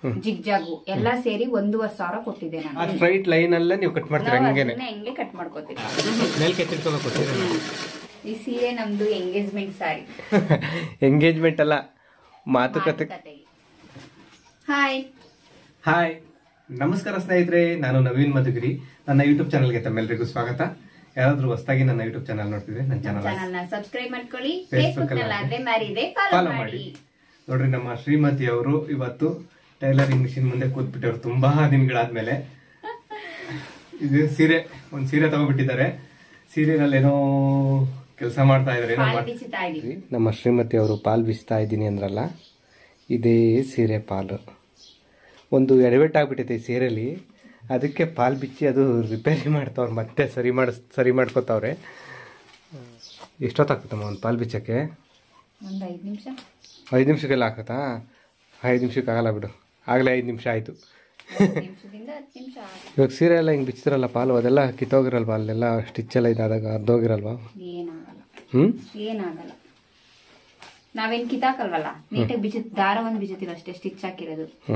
Zigzag ಎಲ್ಲಾ ಸೇರಿ ಒಂದೂವರೆ ಸಾವಿರ ಕೊಟ್ಟಿದ್ದೆ ಆ ನಾನು ಸ್ಟ್ರೈಟ್ ಲೈನ್ ಅಲ್ಲೇ ನೀವು ಕಟ್ ಮಾಡ್ತೀರಾ ನಾವು ಹಂಗೇನೆ ಅದನ್ನೇ ಹೆಂಗೆ ಕಟ್ ಮಾಡ್ಕೋತೀವಿ ಮೇಲ್ ಕೆತ್ತಿಟ್ಕೋಬೇಕು ಈ ಸೀರೆ ನಮ್ದು ಎಂಗೇಜ್ಮೆಂಟ್ ಸಾರಿ ಎಂಗೇಜ್ಮೆಂಟ್ ಅಲ್ಲ ಮಾತುಕತೆ ಹಾಯ್ ಹಾಯ್ ನಮಸ್ಕಾರ ಸ್ನೇಹಿತರೆ ನಾನು ನವೀನ್ ಮಧುಗಿರಿ ನನ್ನ ಯೂಟ್ಯೂಬ್ ಚಾನಲ್ಗೆ ತಮ್ಮೆಲ್ಲರಿಗೂ ಸ್ವಾಗತ ಯಾರಾದ್ರೂ ಹೊಸದಾಗಿ ನನ್ನ ಯೂಟ್ಯೂಬ್ ಚಾನಲ್ ನೋಡ್ತಿದ್ರೆ ನನ್ನ ಚಾನಲ್ ಚಾನಲ್ ನ ಸಬ್ಸ್ಕ್ರೈಬ್ ಮಾಡ್ಕೊಳ್ಳಿ Facebook ಫೇಸ್ಬುಕ್ ಅಲ್ಲಿ ನಲ್ಲಿ ಆದ್ರೆ ಮಾರಿದೆ ಫಾಲೋ ಫಾಲೋ ಮಾಡಿ ಮಾಡಿ ನೋಡ್ರಿ ನಮ್ಮ ಶ್ರೀಮತಿ ಅವರು ಇವತ್ತು ಟೈಲರಿಂಗ್ ಮಿಷಿನ್ ಮುಂದೆ ಕೂತ್ಬಿಟ್ಟವ್ರು ತುಂಬಾ ದಿನಗಳಾದ್ಮೇಲೆ ಇದು ಸೀರೆ ಒಂದ್ ಸೀರೆ ತಗೋಬಿಟ್ಟಿದ್ದಾರೆ ಸೀರೆನಲ್ಲಿ ಏನೋ ಕೆಲಸ ಮಾಡ್ತಾ ಇದಾರೆ ಏನೋ ಪಾಲ್ ಮಾಡ್- ಬಿಚ್ಚುತ್ತಾ ಇದೀವಿ ನಮ್ಮ ಶ್ರೀಮತಿ ಅವರು ಪಾಲ್ ಬೀಸ್ತಾ ಇದ್ದೀನಿ ಅಂದ್ರಲ್ಲ ಇದೇ ಸೀರೆ ಪಾಲು ಒಂದು ಎಡವೆಟ್ ಆಗ್ಬಿಟ್ಟೈತೆ ಈ ಸೀರೆಲಿ ಅದಕ್ಕೆ ಪಾಲ್ ಬಿಚ್ಚಿ ಅದು ರಿಪೇರಿ ಮಾಡ್ತಾವ್ರೆ ಮತ್ತೆ ಸರಿ ಮಾಡಿಸ್ ಸರಿ ಮಾಡ್ಕೋತಾವ್ರೆ ಎಷ್ಟೊತ್ತಾಗ್ತಮ್ಮ ಒಂದು ಪಾಲ್ ಬಿಚ್ಚಕ್ಕೆ ಒಂದ್ ಐದ್ ನಿಮಿಷ ಐದು ನಿಮಿಷಕ್ಕೆಲ್ಲ ಹಾಕತ್ತಾ ಐದು ನಿಮಿಷಕ್ಕೆ ಆಗಲ್ಲ ಬಿಡು ಆಗಲೇ ಐದು ನಿಮಿಷ ಆಯಿತು ನಿಮಿಷದಿಂದ ಹತ್ತು ನಿಮಿಷ ಆಗುತ್ತೆ. ಇವಾಗ ಸೀರೆ ಎಲ್ಲ ಹಿಂಗೆ ಬಿಚ್ಚಿದ್ರಲ್ಲ ಪಾಲು ಅದೆಲ್ಲ ಕಿತ್ತೋಗಿರಲ್ವಾ ಅಲ್ಲೆಲ್ಲ ಸ್ಟಿಚ್ ಎಲ್ಲ ಇದಾದಾಗ ಅರ್ಧೋಗಿರಲ್ವಾ ಏನಾಗಲ್ಲ ಹ್ಞೂ ಏನಾಗಲ್ಲ ನಾವೇನ್ ಕಿತಾಕಲ್ವಲ್ಲ ನೀಟಾಗಿ ಬಿಚ್ಚು ದಾರ ಒಂದ್ ಬಿಚ್ಚುತ್ತೀವಿ ಅಷ್ಟೇ ಸ್ಟಿಚ್ ಹಾಕಿರೋದು ಹ್ಞೂ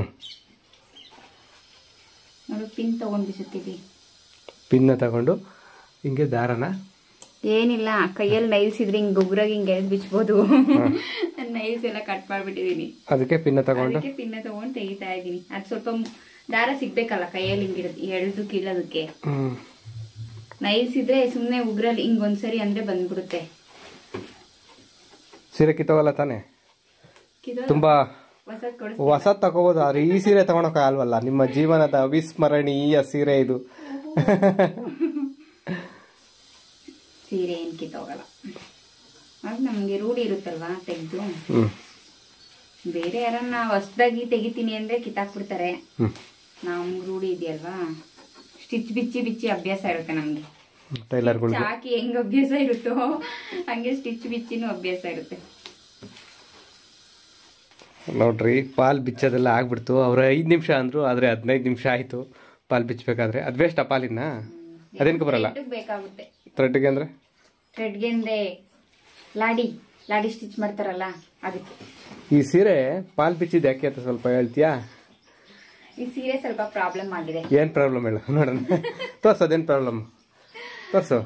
ನೋಡು ಪಿನ್ ತಗೊಂಡ್ ಬಿಚ್ಚುತ್ತೀವಿ ಪಿನ್ನ ತಗೊಂಡು ಹಿಂಗೆ ದಾರನ ಏನಿಲ್ಲ ಕೈಯಲ್ಲಿ ನೈಲ್ಸ್ ಇದ್ರೆ ಹಿಂಗ್ ಗುಗ್ರಾಗಿ ಹಿಂಗ್ ಎಳ್ದ್ ಬಿಚ್ಬೋದು ನೈಲ್ಸ್ ಎಲ್ಲ ಕಟ್ ಮಾಡ್ಬಿಟ್ಟಿದೀನಿ ಅದಕ್ಕೆ ಪಿನ್ನ ತಗೊಂಡು ಅದಕ್ಕೆ ಪಿನ್ನ ತಗೊಂಡ್ ತೆಗಿತಾ ಇದೀನಿ ಅದ್ ಸ್ವಲ್ಪ ಮ್- ದಾರ ಸಿಗ್ಬೇಕಲ್ಲ ಕೈಯಲ್ಲಿ ಹಿಂಗ್ ಹಿಡ್ದ್- ಎಳ್ದು ಕೀಳೋದಕ್ಕೆ ಹ್ಞೂ ನೈಲ್ಸ್ ಇದ್ರೆ ಸುಮ್ನೆ ಉಗ್ರಲ್ಲಿ ಹಿಂಗ್ ಒಂದ್ಸರಿ ಅಂದ್ರೆ ಬಂದ್ಬಿಡುತ್ತೆ ಸೀರೆ ಕಿತ್ತೋಗಲ್ಲ ತಾನೆ ಕಿತ್ತೋದ್ರೆ ತುಂಬಾ ಹೊಸದ್ ಕೊಡಿಸ್ ಹೊಸ ತಗೋಬೋದು ಆದ್ರೆ ಈ ಸೀರೆ ತಗೊಳಕ್ಕಾಗಲ್ವಲ್ಲ ನಿಮ್ಮ ಜೀವನದ ಅವಿಸ್ಮರಣೀಯ ಸೀರೆ ಇದು ಸೀರೆ ಏನ್ ಕಿತ್ತೋಗಲ್ಲ ಅದು ನಮ್ಗೆ ರೂಢಿ ಇರುತ್ತಲ್ವಾ ತೆಗ್ದು ಹ್ಮ್ ಬೇರೆ ಯಾರನ್ನ ಹೊಸ್ದಾಗಿ ತೆಗಿತೀನಿ ಅಂದ್ರೆ ಕಿತ್ತಾಕ್ಬಿಡ್ತಾರೆ ಹ್ಮ್ ನಮ್ ರೂಢಿ ಇದೆಯಲ್ವಾ ಸ್ಟಿಚ್ ಬಿಚ್ಚಿ ಬಿಚ್ಚಿ ಅಭ್ಯಾಸ ಇರುತ್ತೆ ನಮ್ಗೆ ಟೈಲರ್ಗಳು ಚಾಕಿ ಹೆಂಗ್ ಅಭ್ಯಾಸ ಇರುತ್ತೋ ಹಂಗೆ ಸ್ಟಿಚ್ ಬಿಚ್ಚಿನೂ ಅಭ್ಯಾಸ ಇರುತ್ತೆ ನೋಡ್ರಿ ಪಾಲ್ ಬಿಚ್ಚೋದೆಲ್ಲ ಆಗ್ಬಿಡ್ತು ಅವ್ರು ಐದು ನಿಮಿಷ ಅಂದ್ರು ಆದ್ರೆ ಹದಿನೈದು ನಿಮಿಷ ಆಯ್ತು ಪಾಲ್ ಬಿಚ್ಚಬೇಕಾದ್ರೆ ಅದು ವೇಸ್ಟ್ ಆ ಪಾಲಿನ ಅದೇನಕ್ಕೆ ಬರಲ್ಲ ಥ್ರೆಡ್ ಬೇಕಾಗುತ್ತೆ ಥ್ರೆಡ್ಗೆ ಅಂದ್ರೆ ಥ್ರೆಡ್ಗೆಂದೆ ಲಾಡಿ ಲಾಡಿ ಸ್ಟಿಚ್ ಮಾಡ್ತಾರಲ್ಲ ಅದಕ್ಕೆ ಈ ಸೀರೆ ಪಾಲ್ ಬಿಚ್ಚಿದ್ ಯಾಕೆ ಅಂತ ಸ್ವಲ್ಪ ಹೇಳ್ತೀಯಾ ಈ ಸೀರೆ ಸ್ವಲ್ಪ ಪ್ರಾಬ್ಲಮ್ ಆಗಿದೆ ಏನ್ ಪ್ರಾಬ್ಲಮ್ ಹೇಳು ನೋಡೋಣ ತೋರ್ಸು ಅದೇನ್ ಪ್ರಾಬ್ಲಮ್ ತೋರ್ಸು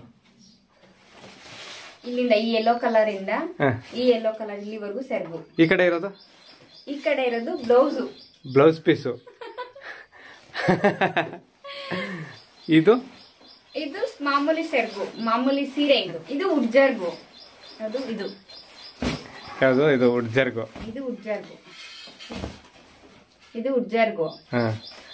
ಇಲ್ಲಿಂದ ಈ ಯೆಲ್ಲೋ ಕಲರ್ ಇಂದ ಹಾ ಈ ಯೆಲ್ಲೋ ಕಲರ್ ಇಲ್ಲಿವರೆಗೂ ಸೆರ್ಗು ಈ ಕಡೆ ಇರೋದು ಈ ಕಡೆ ಇರೋದು ಬ್ಲೌಸು ಬ್ಲೌಸ್ ಪೀಸು ಇದು ಇದು ಮಾಮೂಲಿ ಸೆರ್ಗು ಮಾಮೂಲಿ ಸೀರೆ ಇದು ಇದು ಉಡ್ಜರ್ಗು ಅದು ಇದು ಯಾವುದು ಇದು ಉಡ್ಜರ್ಗು ಇದು ಉಡ್ಜರ್ಗು ಇದು ಉಡ್ಜರ್ಗು ಹಾ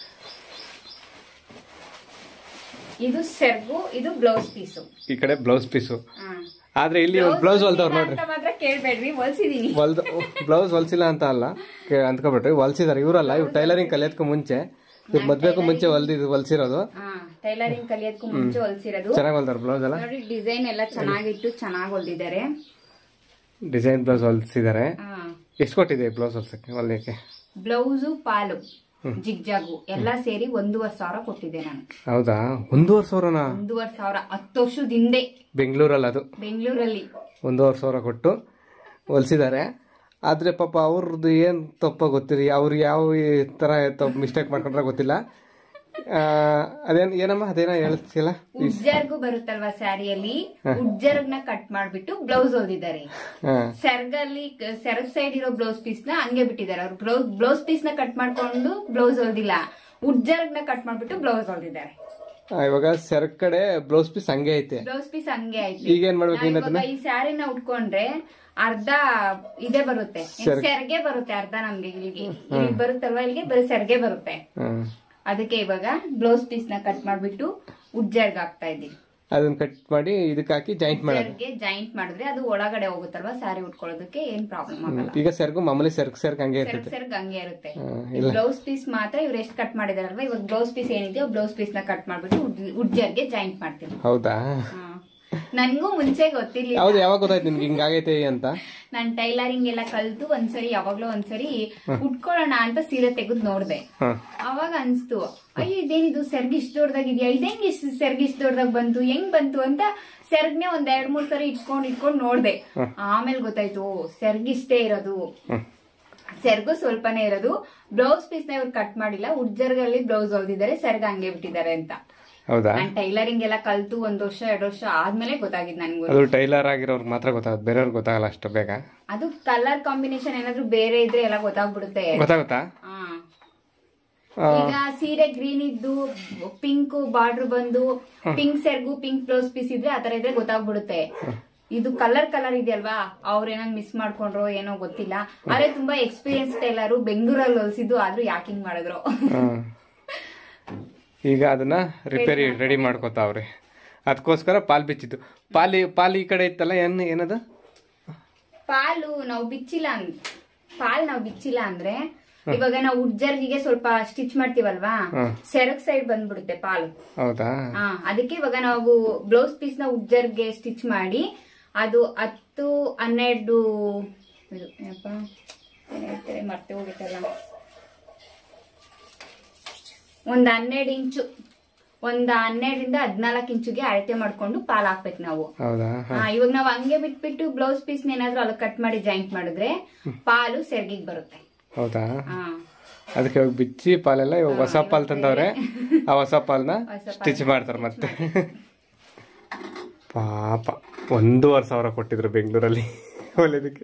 ಇದು ಸೆರ್ಗು ಇದು ಬ್ಲೌಸ್ ಪೀಸು ಈ ಕಡೆ ಬ್ಲೌಸ್ ಪೀಸು ಹಾ. ಆದ್ರೆ ಇಲ್ಲಿ ಒಂದು ಬ್ಲೌಸ್ ಹೊಲ್ದವ್ರು ನೋಡ್ರಿ ಅಂತ ಮಾತ್ರ ಕೇಳ್ಬೇಡ್ರಿ ಹೊಲ್ಸಿದೀನಿ ಹೊಲ್ದ ಬ್ಲೌಸ್ ಹೊಲ್ಸಿಲ್ಲ ಅಂತ ಅಲ್ಲ ಕೇ- ಅಂದ್ಕೊಬಿಟ್ರಿ ಹೊಲ್ಸಿದಾರೆ ಇವರಲ್ಲ ಇವ್ರು ಟೈಲರಿಂಗ್ ಕಲಿಯೋದಕ್ಕೂ ಮುಂಚೆ ಇವ್ರು ಮದ್ವೆಗೂ ಮುಂಚೆ ಹೊಲ್ದಿದ್ ಹೊಲ್ಸಿರೋದು ಹಾ ಟೈಲರಿಂಗ್ ಕಲಿಯೋದಕ್ಕೂ ಮುಂಚೆ ಹೊಲ್ಸಿರೋದು ಚೆನ್ನಾಗಿ ಹೊಲ್ದಾರ ಬ್ಲೌಸ್ ಎಲ್ಲ ನೋಡಿ ಡಿಸೈನ್ ಎಲ್ಲ ಚೆನ್ನಾಗಿಟ್ಟು ಚೆನ್ನಾಗಿ ಹೊಲ್ದಿದ್ದಾರೆ ಡಿಸೈನ್ ಬ್ಲೌಸ್ ಹೊಲ್ಸಿದ್ದಾರೆ ಹಾ ಎಷ್ಟು ಕೊಟ್ಟಿದೆ ಬ್ಲೌಸ್ ಹೊಲ್ಸಕ್ಕೆ ಹೊಲಿಯಕ್ಕೆ ಬ್ಲೌಸು ಪಾಲು ಜಿಗ್ಜಾಗು ಎಲ್ಲಾ ಸೇರಿ ಒಂದೂವರೆ ಸಾವಿರ ಕೊಟ್ಟಿದ್ದೆ ನಾನು ಹೌದಾ ಒಂದೂವರೆ ಸಾವಿರನಾ ಒಂದೂವರೆ ಸಾವಿರ ಹತ್ತು ವರ್ಷದ ಹಿಂದೆ ಬೆಂಗಳೂರಲ್ಲಿ ಅದು ಬೆಂಗಳೂರಲ್ಲಿ ಒಂದೂವರೆ ಸಾವಿರ ಕೊಟ್ಟು ಹೊಲ್ಸಿದ್ದಾರೆ ಆದ್ರೆ ಪಾಪ ಅವ್ರದ್ದು ಏನ್ ತಪ್ಪ ಗೊತ್ತಿರಿ ಅವ್ರು ಯಾವ ಈ ತರ ತಪ್ಪು ಮಿಸ್ಟೇಕ್ ಮಾಡ್ಕೊಂಡ್ರೆ ಗೊತ್ತಿಲ್ಲ ಆ, ಅದೇನ್ ಏನಮ್ಮ ಅದೇನ ಹೇಳ್ತಿಲ್ಲ ಉಜ್ಜರ್ಗು ಬರುತ್ತಲ್ವಾ ಸ್ಯಾರಿಯಲ್ಲಿ ಉಜ್ಜರ್ಗ್ನ ಕಟ್ ಮಾಡ್ಬಿಟ್ಟು ಬ್ಲೌಸ್ ಹೊಲ್ದಿದ್ದಾರೆ ಹಾ ಸೆರ್ಗಲ್ಲಿ ಸೆರಗ್ ಸೈಡ್ ಇರೋ ಬ್ಲೌಸ್ ಪೀಸ್ ನ ಹಂಗೆ ಬಿಟ್ಟಿದ್ದಾರೆ ಅವ್ರು ಬ್ಲೌಸ್ ಬ್ಲೌಸ್ ಪೀಸ್ ನ ಕಟ್ ಮಾಡ್ಕೊಂಡು ಬ್ಲೌಸ್ ಹೊಲ್ದಿಲ್ಲ ಉಜ್ಜರ್ಗ್ ನ ಕಟ್ ಮಾಡ್ಬಿಟ್ಟು ಬ್ಲೌಸ್ ಹೊಲ್ದಿದ್ದಾರೆ ಆ, ಇವಾಗ ಸೆರಗ್ ಕಡೆ ಬ್ಲೌಸ್ ಪೀಸ್ ಹಂಗೆ ಐತೆ ಬ್ಲೌಸ್ ಪೀಸ್ ಹಂಗೆ ಆಯ್ತು ಈಗ ಏನ್ ಮಾಡ್ಬೇಕು ನಾವ್ ಇನ್ನು ಇವಾಗ ಈ ಸ್ಯಾರಿನ ಉಟ್ಕೊಂಡ್ರೆ ಅರ್ಧ ಇದೇ ಬರುತ್ತೆ ಏನ್ ಸೆರ್ಗೆ ಬರುತ್ತೆ ಅರ್ಧ ನಮ್ಗೆ ಇಲ್ಲಿಗೆ ಇಲ್ಲಿ ಬರುತ್ತಲ್ವಾ ಇಲ್ಲಿಗೆ ಬರೀ ಸೆರ್ಗೆ ಬರುತ್ತೆ ಹ್ಮ್. ಅದಕ್ಕೆ ಇವಾಗ ಬ್ಲೌಸ್ ಪೀಸ್ ನ ಕಟ್ ಮಾಡ್ಬಿಟ್ಟು ಉಜ್ಜರ್ಗ್ ಹಾಕ್ತಾ ಇದ್ದೀವಿ ಅದನ್ನ ಕಟ್ ಮಾಡಿ ಇದಕ್ಕೆ ಹಾಕಿ ಜಾಯಿಂಟ್ ಮಾಡೋದು ಉಜ್ಜರ್ಗೆ ಜಾಯಿಂಟ್ ಮಾಡಿದ್ರೆ ಅದು ಒಳಗಡೆ ಹೋಗುತ್ತಲ್ವಾ ಸ್ಯಾರಿ ಉಟ್ಕೊಳ್ಳೋದಕ್ಕೆ ಏನ್ ಪ್ರಾಬ್ಲಮ್ ಆಗಲ್ಲ ಈಗ ಸೆರ್ಗು ಮಾಮೂಲಿ ಸೆರ್ಗ್ ಸೆರ್ಗ್ ಹಂಗೆ ಸೆರ್ಗ್ ಇರ್ತೈತೆ ಸೆರ್ಗ್ ಹಂಗೆ ಇರುತ್ತೆ ಇಲ್ಲ ಬ್ಲೌಸ್ ಪೀಸ್ ಮಾತ್ರ ಇವ್ರು ಎಷ್ಟು ಕಟ್ ಮಾಡಿದಾರಲ್ವಾ ಇವಾಗ ಬ್ಲೌಸ್ ಪೀಸ್ ಏನಿದೆಯೋ ಬ್ಲೌಸ್ ಪೀಸ್ ನ ಕಟ್ ಮಾಡ್ಬಿಟ್ಟು ಉಡ್- ಉಜ್ಜರ್ಗೆ ಜಾಯಿಂಟ್ ಮಾಡ್ತೀವಿ ಹೌದಾ ಹಾ. ನನ್ಗೂ ಮುಂಚೆ ಗೊತ್ತಿರ್ಲಿಲ್ಲ ಹೌದು ಯಾವಾಗ ಗೊತ್ತಾಯ್ತು ನಿನ್ಗೆ ಹಿಂಗಾಗೈತೆ ಅಂತ ನಾನ್ ಟೈಲರಿಂಗ್ ಎಲ್ಲ ಕಲ್ತು ಒಂದ್ಸರಿ ಯಾವಾಗ್ಲೋ ಒಂದ್ಸರಿ ಉಟ್ಕೊಳ್ಳೋಣ ಅಂತ ಸೀರೆ ತೆಗೆದು ನೋಡ್ದೆ ಹ ಅವಾಗ ಅನ್ಸ್ತು ಅಯ್ಯೋ ಇದೇನಿದು ಸೆರ್ಗ್ ಇಷ್ಟ ದೊಡ್ಡದಾಗಿದ್ಯಾ ಇದೇಂಗ್ ಇಷ್ಟ ಸೆರ್ಗ್ ಇಷ್ಟ ದೊಡ್ಡದಾಗ ಬಂತು ಹೆಂಗ್ ಬಂತು ಅಂತ ಸೆರ್ಗ್ನೆ ಒಂದ್ ಎರಡ್ ಮೂರ್ ಸರಿ ಇಟ್ಕೊಂಡ್ ಇಟ್ಕೊಂಡ್ ನೋಡ್ದೆ ಆಮೇಲೆ ಗೊತ್ತಾಯ್ತು ಓ, ಸೆರ್ಗ್ ಇಷ್ಟೇ ಇರೋದು ಹ್ಮ್. ಸೆರ್ಗು ಸ್ವಲ್ಪನೇ ಇರೋದು ಬ್ಲೌಸ್ ಪೀಸ್ ನ ಇವ್ರು ಕಟ್ ಮಾಡಿಲ್ಲ ಉಡ್ಜರ್ಗಲ್ಲಿ ಬ್ಲೌಸ್ ಹೊಲ್ದಿದ್ದಾರೆ ಸೆರ್ಗ ಹಂಗೆ ಬಿಟ್ಟಿದ್ದಾರೆ ಅಂತ ಹೌದಾ ನಾನ್ ಟೈಲರಿಂಗ್ ಎಲ್ಲ ಕಲ್ತು ಒಂದ್ ವರ್ಷ ಎರಡು ವರ್ಷ ಆದ್ಮೇಲೆ ಗೊತ್ತಾಗಿದ್ ನನ್ಗೂ ಅದು ಟೈಲರ್ ಆಗಿರೋರ್ಗೆ ಮಾತ್ರ ಗೊತ್ತಾಗುತ್ತೆ ಬೇರೆಯವ್ರಿಗೆ ಗೊತ್ತಾಗಲ್ಲ ಅಷ್ಟು ಬೇಗ ಅದು ಕಲರ್ ಕಾಂಬಿನೇಷನ್ ಏನಾದ್ರು ಬೇರೆ ಇದ್ರೆ ಎಲ್ಲ ಗೊತ್ತಾಗ್ಬಿಡುತ್ತೆ ಗೊತ್ತಾಗುತ್ತಾ ಹಾ. ಆ, ಈಗ ಸೀರೆ ಗ್ರೀನ್ ಇದ್ದು ಪಿಂಕ್ ಬಾರ್ಡರ್ ಬಂದು ಪಿಂಕ್ ಸೆರ್ಗು ಪಿಂಕ್ ಬ್ಲೌಸ್ ಪೀಸ್ ಇದ್ರೆ ಆತರ ಇದ್ರೆ ಗೊತ್ತಾಗ್ಬಿಡುತ್ತೆ ಇದು ಕಲರ್ ಕಲರ್ ಇದೆಯಲ್ವಾ ಅವ್ರ ಏನೋ ಮಿಸ್ ಮಾಡ್ಕೊಂಡ್ರೋ ಏನೋ ಗೊತ್ತಿಲ್ಲ ಆದ್ರೆ ತುಂಬಾ ಎಕ್ಸ್ಪೀರಿಯನ್ಸ್ ಟೈಲರು ಬೆಂಗಳೂರಲ್ಲಿ ಹೊಲ್ಸಿದ್ದು ಆದ್ರೂ ಯಾಕಿಂಗ್ ಮಾಡಿದ್ರು ಆ. ಈಗ ಅದನ್ನ ರಿಪೇರಿ ರೆಡಿ ಮಾಡ್ಕೋತಾವ್ರಿ ಅದಕ್ಕೋಸ್ಕರ ಪಾಲ್ ಬಿಚ್ಚಿದ್ದು ಪಾಲಿ ಪಾಲ್ ಈ ಕಡೆ ಇತ್ತಲ್ಲ ಏನ್ ಏನದು ಪಾಲು ನಾವು ಬಿಚ್ಚಿಲ್ಲ ಅಂದ್ ಪಾಲ್ ನಾವು ಬಿಚ್ಚಿಲ್ಲ ಅಂದ್ರೆ ಇವಾಗ ನಾವು ಉಡ್ಜರ್ಗಿಗೆ ಸ್ವಲ್ಪ ಸ್ಟಿಚ್ ಮಾಡ್ತೀವಲ್ವಾ ಹ್ಮ್. ಸೆರಗ್ ಸೈಡ್ ಬಂದ್ಬಿಡುತ್ತೆ ಪಾಲು ಹೌದಾ ಹಾ ಅದಕ್ಕೆ ಇವಾಗ ನಾವು ಬ್ಲೌಸ್ ಪೀಸ್ ನ ಉಜ್ಜರ್ಗೆ ಸ್ಟಿಚ್ ಮಾಡಿ ಅದು ಹತ್ತು ಹನ್ನೆರಡು ಇದು ಏನಪ್ಪ ಏನ್ ಹೇಳ್ತಾರೆ ಮರ್ತೆ ಹೋಗಿತ್ತಲ್ಲ ಒಂದ್ ಹನ್ನೆರಡು ಇಂಚು ಒಂದ್ ಹನ್ನೆರಡರಿಂದ ಹದ್ನಾಲ್ಕು ಇಂಚುಗೆ ಅಳತೆ ಮಾಡ್ಕೊಂಡು ಪಾಲ್ ಹಾಕ್ಬೇಕು ನಾವು ಹೌದಾ ಹಾ ಇವಾಗ ನಾವು ಹಂಗೆ ಬಿಟ್ಬಿಟ್ಟು ಬ್ಲೌಸ್ ಪೀಸ್ ಏನಾದ್ರೂ ಅಲ್ಲಿ ಕಟ್ ಮಾಡಿ ಜಾಯಿಂಟ್ ಮಾಡಿದ್ರೆ ಪಾಲು ಸೆರ್ಗಿಗ್ ಬರುತ್ತೆ ಹೌದಾ ಹಾ ಅದಕ್ಕೆ ಇವಾಗ ಬಿಚ್ಚಿ ಪಾಲೆಲ್ಲ ಇವಾಗ ಹೊಸ ಪಾಲ್ ತಂದವ್ರೆ ಆ ಹೊಸ ಪಾಲ್ನ ಹೊಸ ಸ್ಟಿಚ್ ಮಾಡ್ತಾರೆ ಮತ್ತೆ ಪಾಪ ಒಂದೂವರೆ ಸಾವಿರ ಕೊಟ್ಟಿದ್ರು ಬೆಂಗಳೂರಲ್ಲಿ ಹೊಲಿದಕ್ಕೆ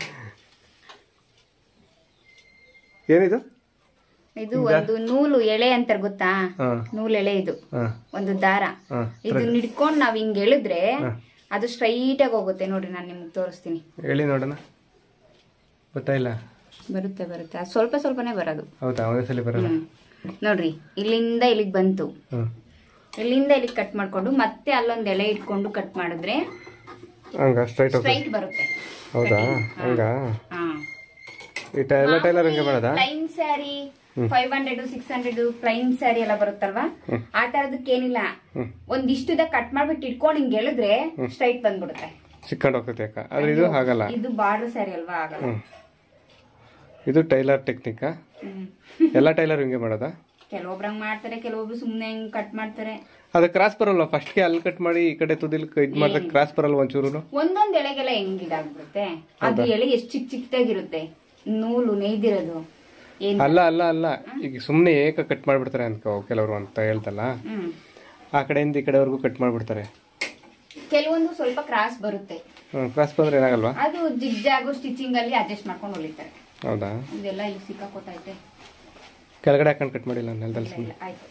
ಏನಿದು ಇದು ಒಂದು ನೂಲು ಎಳೆ ಅಂತಾರೆ ಗೊತ್ತಾ ಹಾ ನೂಲ್ ಎಳೆ ಇದು ಹಾ ಒಂದು ದಾರ ಹಾ ಇದನ್ನ ಹಿಡ್ಕೊಂಡ್ ನಾವ್ ಹಿಂಗ್ ಎಳಿದ್ರೆ ಅದು ಸ್ಟ್ರೈಟ್ ಆಗಿ ಹೋಗುತ್ತೆ ನೋಡ್ರಿ ನಾನು ನಿಮ್ಗೆ ತೋರಿಸ್ತೀನಿ ಹೇಳಿ ನೋಡೋಣ ಗೊತ್ತಾಯಿಲ್ಲ ಬರುತ್ತೆ ಬರುತ್ತೆ ಅದು ಸ್ವಲ್ಪ ಸ್ವಲ್ಪನೇ ಬರೋದು ಹೌದಾ ಒಂದೇ ಸಲ ಬರಲ್ಲ ಹ್ಮ್ ನೋಡ್ರಿ ಇಲ್ಲಿಂದ ಇಲ್ಲಿಗೆ ಬಂತು ಹ್ಮ್ ಇಲ್ಲಿಂದ ಇಲ್ಲಿಗೆ ಕಟ್ ಮಾಡ್ಕೊಂಡು ಮತ್ತೆ ಅಲ್ಲೊಂದ್ ಎಳೆ ಇಟ್ಕೊಂಡು ಕಟ್ ಮಾಡಿದ್ರೆ ಹಂಗ ಸ್ಟ್ರೈಟ್ ಹೋಗಿ ಸ್ಟ್ರೈಟ್ ಬರುತ್ತೆ ಹೌದಾ ಹಂಗ ಹಾ ಈ ಟೈ- ಎಲ್ಲ ಟೈಲರ್ ಹಂಗೆ ಮಾಡೋದಾ plain sari five hundred six hundred plain sari ಎಲ್ಲ ಬರುತ್ತಲ್ವಾ ಆ ತರದಕ್ಕೆ ಏನಿಲ್ಲ ಒಂದಿಷ್ಟುದ ಕಟ್ ಮಾಡ್ಬಿಟ್ಟು ಇಟ್ಕೊಂಡು ಹಿಂಗ್ ಎಳೆದ್ರೆ ಸ್ಟ್ರೈಟ್ ಬಂದ್ಬಿಡುತ್ತೆ ಸಿಕ್ಕೊಂಡು ಹೋಗ್ತೈತೆ ಅಕ್ಕ ಆದ್ರೆ ಇದು ಹಾಗಲ್ಲ ಇದು ಬಾರ್ಡರ್ ಸ್ಯಾರಿ ಅಲ್ವಾ ಆಗಲ್ಲ ಹ್ಮ್ ಇದು ಟೈಲರ್ ಟೆಕ್ನಿಕಾ ಹ್ಮ್ ಎಲ್ಲ ಟೈಲರ್ ಹಿಂಗೆ ಮಾಡೋದಾ ಕೆಲವೊಬ್ರು ಹಂಗ್ ಮಾಡ್ತಾರೆ ಕೆಲವೊಬ್ರು ಸುಮ್ನೆ ಹಿಂಗ್ ಕಟ್ ಮಾಡ್ತಾರೆ ಅದು ಕ್ರಾಸ್ ಬರಲ್ವಾ ಫಸ್ಟ್ಗೆ ಅಲ್ಲಿ ಕಟ್ ಮಾಡಿ ಈ ಕಡೆ ತುದಿಲ್ ಇದು ಮಾಡಿದ್ರೆ ಕ್ರಾಸ್ ಬರಲ್ವ ಒಂಚೂರು ಒಂದೊಂದ್ ಎಳೆಗೆಲ್ಲ ಹೆಂಗ್ ಇದಾಗ್ಬಿಡುತ್ತೆ ಅದು ಎಳೆ ಎಷ್ಟು ಚಿಕ್ಕ ಚಿಕ್ಕದಾಗಿರುತ್ತೆ ನೂಲು ನೇಯ್ದಿರೋದು ಏನ್ ಅಲ್ಲ ಅಲ್ಲ ಅಲ್ಲ ಈಗ ಸುಮ್ಮನೆ ಏಕ ಕಟ್ ಮಾಡ್ಬಿಡ್ತಾರೆ ಅನ್ಕೋ ಕೆಲವರು ಅಂತ ಹೇಳ್ತಲ್ಲ ಹ್ಮ್ ಆ ಕಡೆಯಿಂದ ಈ ಕಡೆವರೆಗೂ ಕಟ್ ಮಾಡ್ಬಿಡ್ತಾರೆ ಕೆಲವೊಂದು ಸ್ವಲ್ಪ ಕ್ರಾಸ್ ಬರುತ್ತೆ ಹ್ಮ್ ಕ್ರಾಸ್ ಬಂದ್ರೆ ಏನಾಗಲ್ವಾ ಅದು ಜಿಗ್ಜಾಗು ಸ್ಟಿಚಿಂಗ್ ಅಲ್ಲಿ ಅಡ್ಜಸ್ಟ್ ಮಾಡ್ಕೊಂಡು ಹೊಲಿತಾರೆ ಹೌದಾ ಇದೆಲ್ಲ ಇಲ್ಲಿ ಸಿಕ್ಕಾಕೋತೈತೆ ಕೆಳಗಡೆ ಹಾಕೊಂಡು ಕಟ್ ಮಾಡಿಲ್ಲ ನೆಲದಲ್ಲಿ ಇಲ್ಲ, ಸುಮ್ಮನೆ ಇಲ್ಲ, ಆಯ್ತು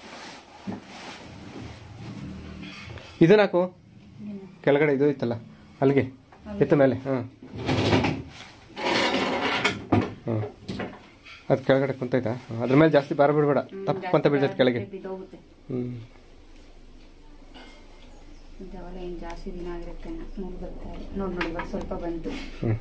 ಇದನ್ನ ಹಾಕು ಕೆಳಗಡೆ ಇದು ಇತ್ತಲ್ಲ ಅಲ್ಲಿಗೆ ಎತ್ತ ಮೇಲೆ ಹಾಂ ಹ್ಞೂ ಅದು ಕೆಳಗಡೆ ಕುಂತೈತಾ ಹ್ಮ್. ಅದ್ರ ಮೇಲೆ ಜಾಸ್ತಿ ಬಾರ ಬಿಡ್ಬೇಡ ತಪ್ಪಂತ ಬೀಳ್ತೈತೆ ಕೆಳಗೆ ಬಿದ್ದೋಗುತ್ತೆ ಹ್ಞೂ ಇದೆಲ್ಲ ಏನ್ ಜಾಸ್ತಿ ದಿನ ಆಗಿರುತ್ತೆ ನೋಡಿ ಬರ್ತಾರೆ ನೋಡ್ ನೋಡಿ ಇವಾಗ ಸ್ವಲ್ಪ ಬಂತು ಹ್ಞೂ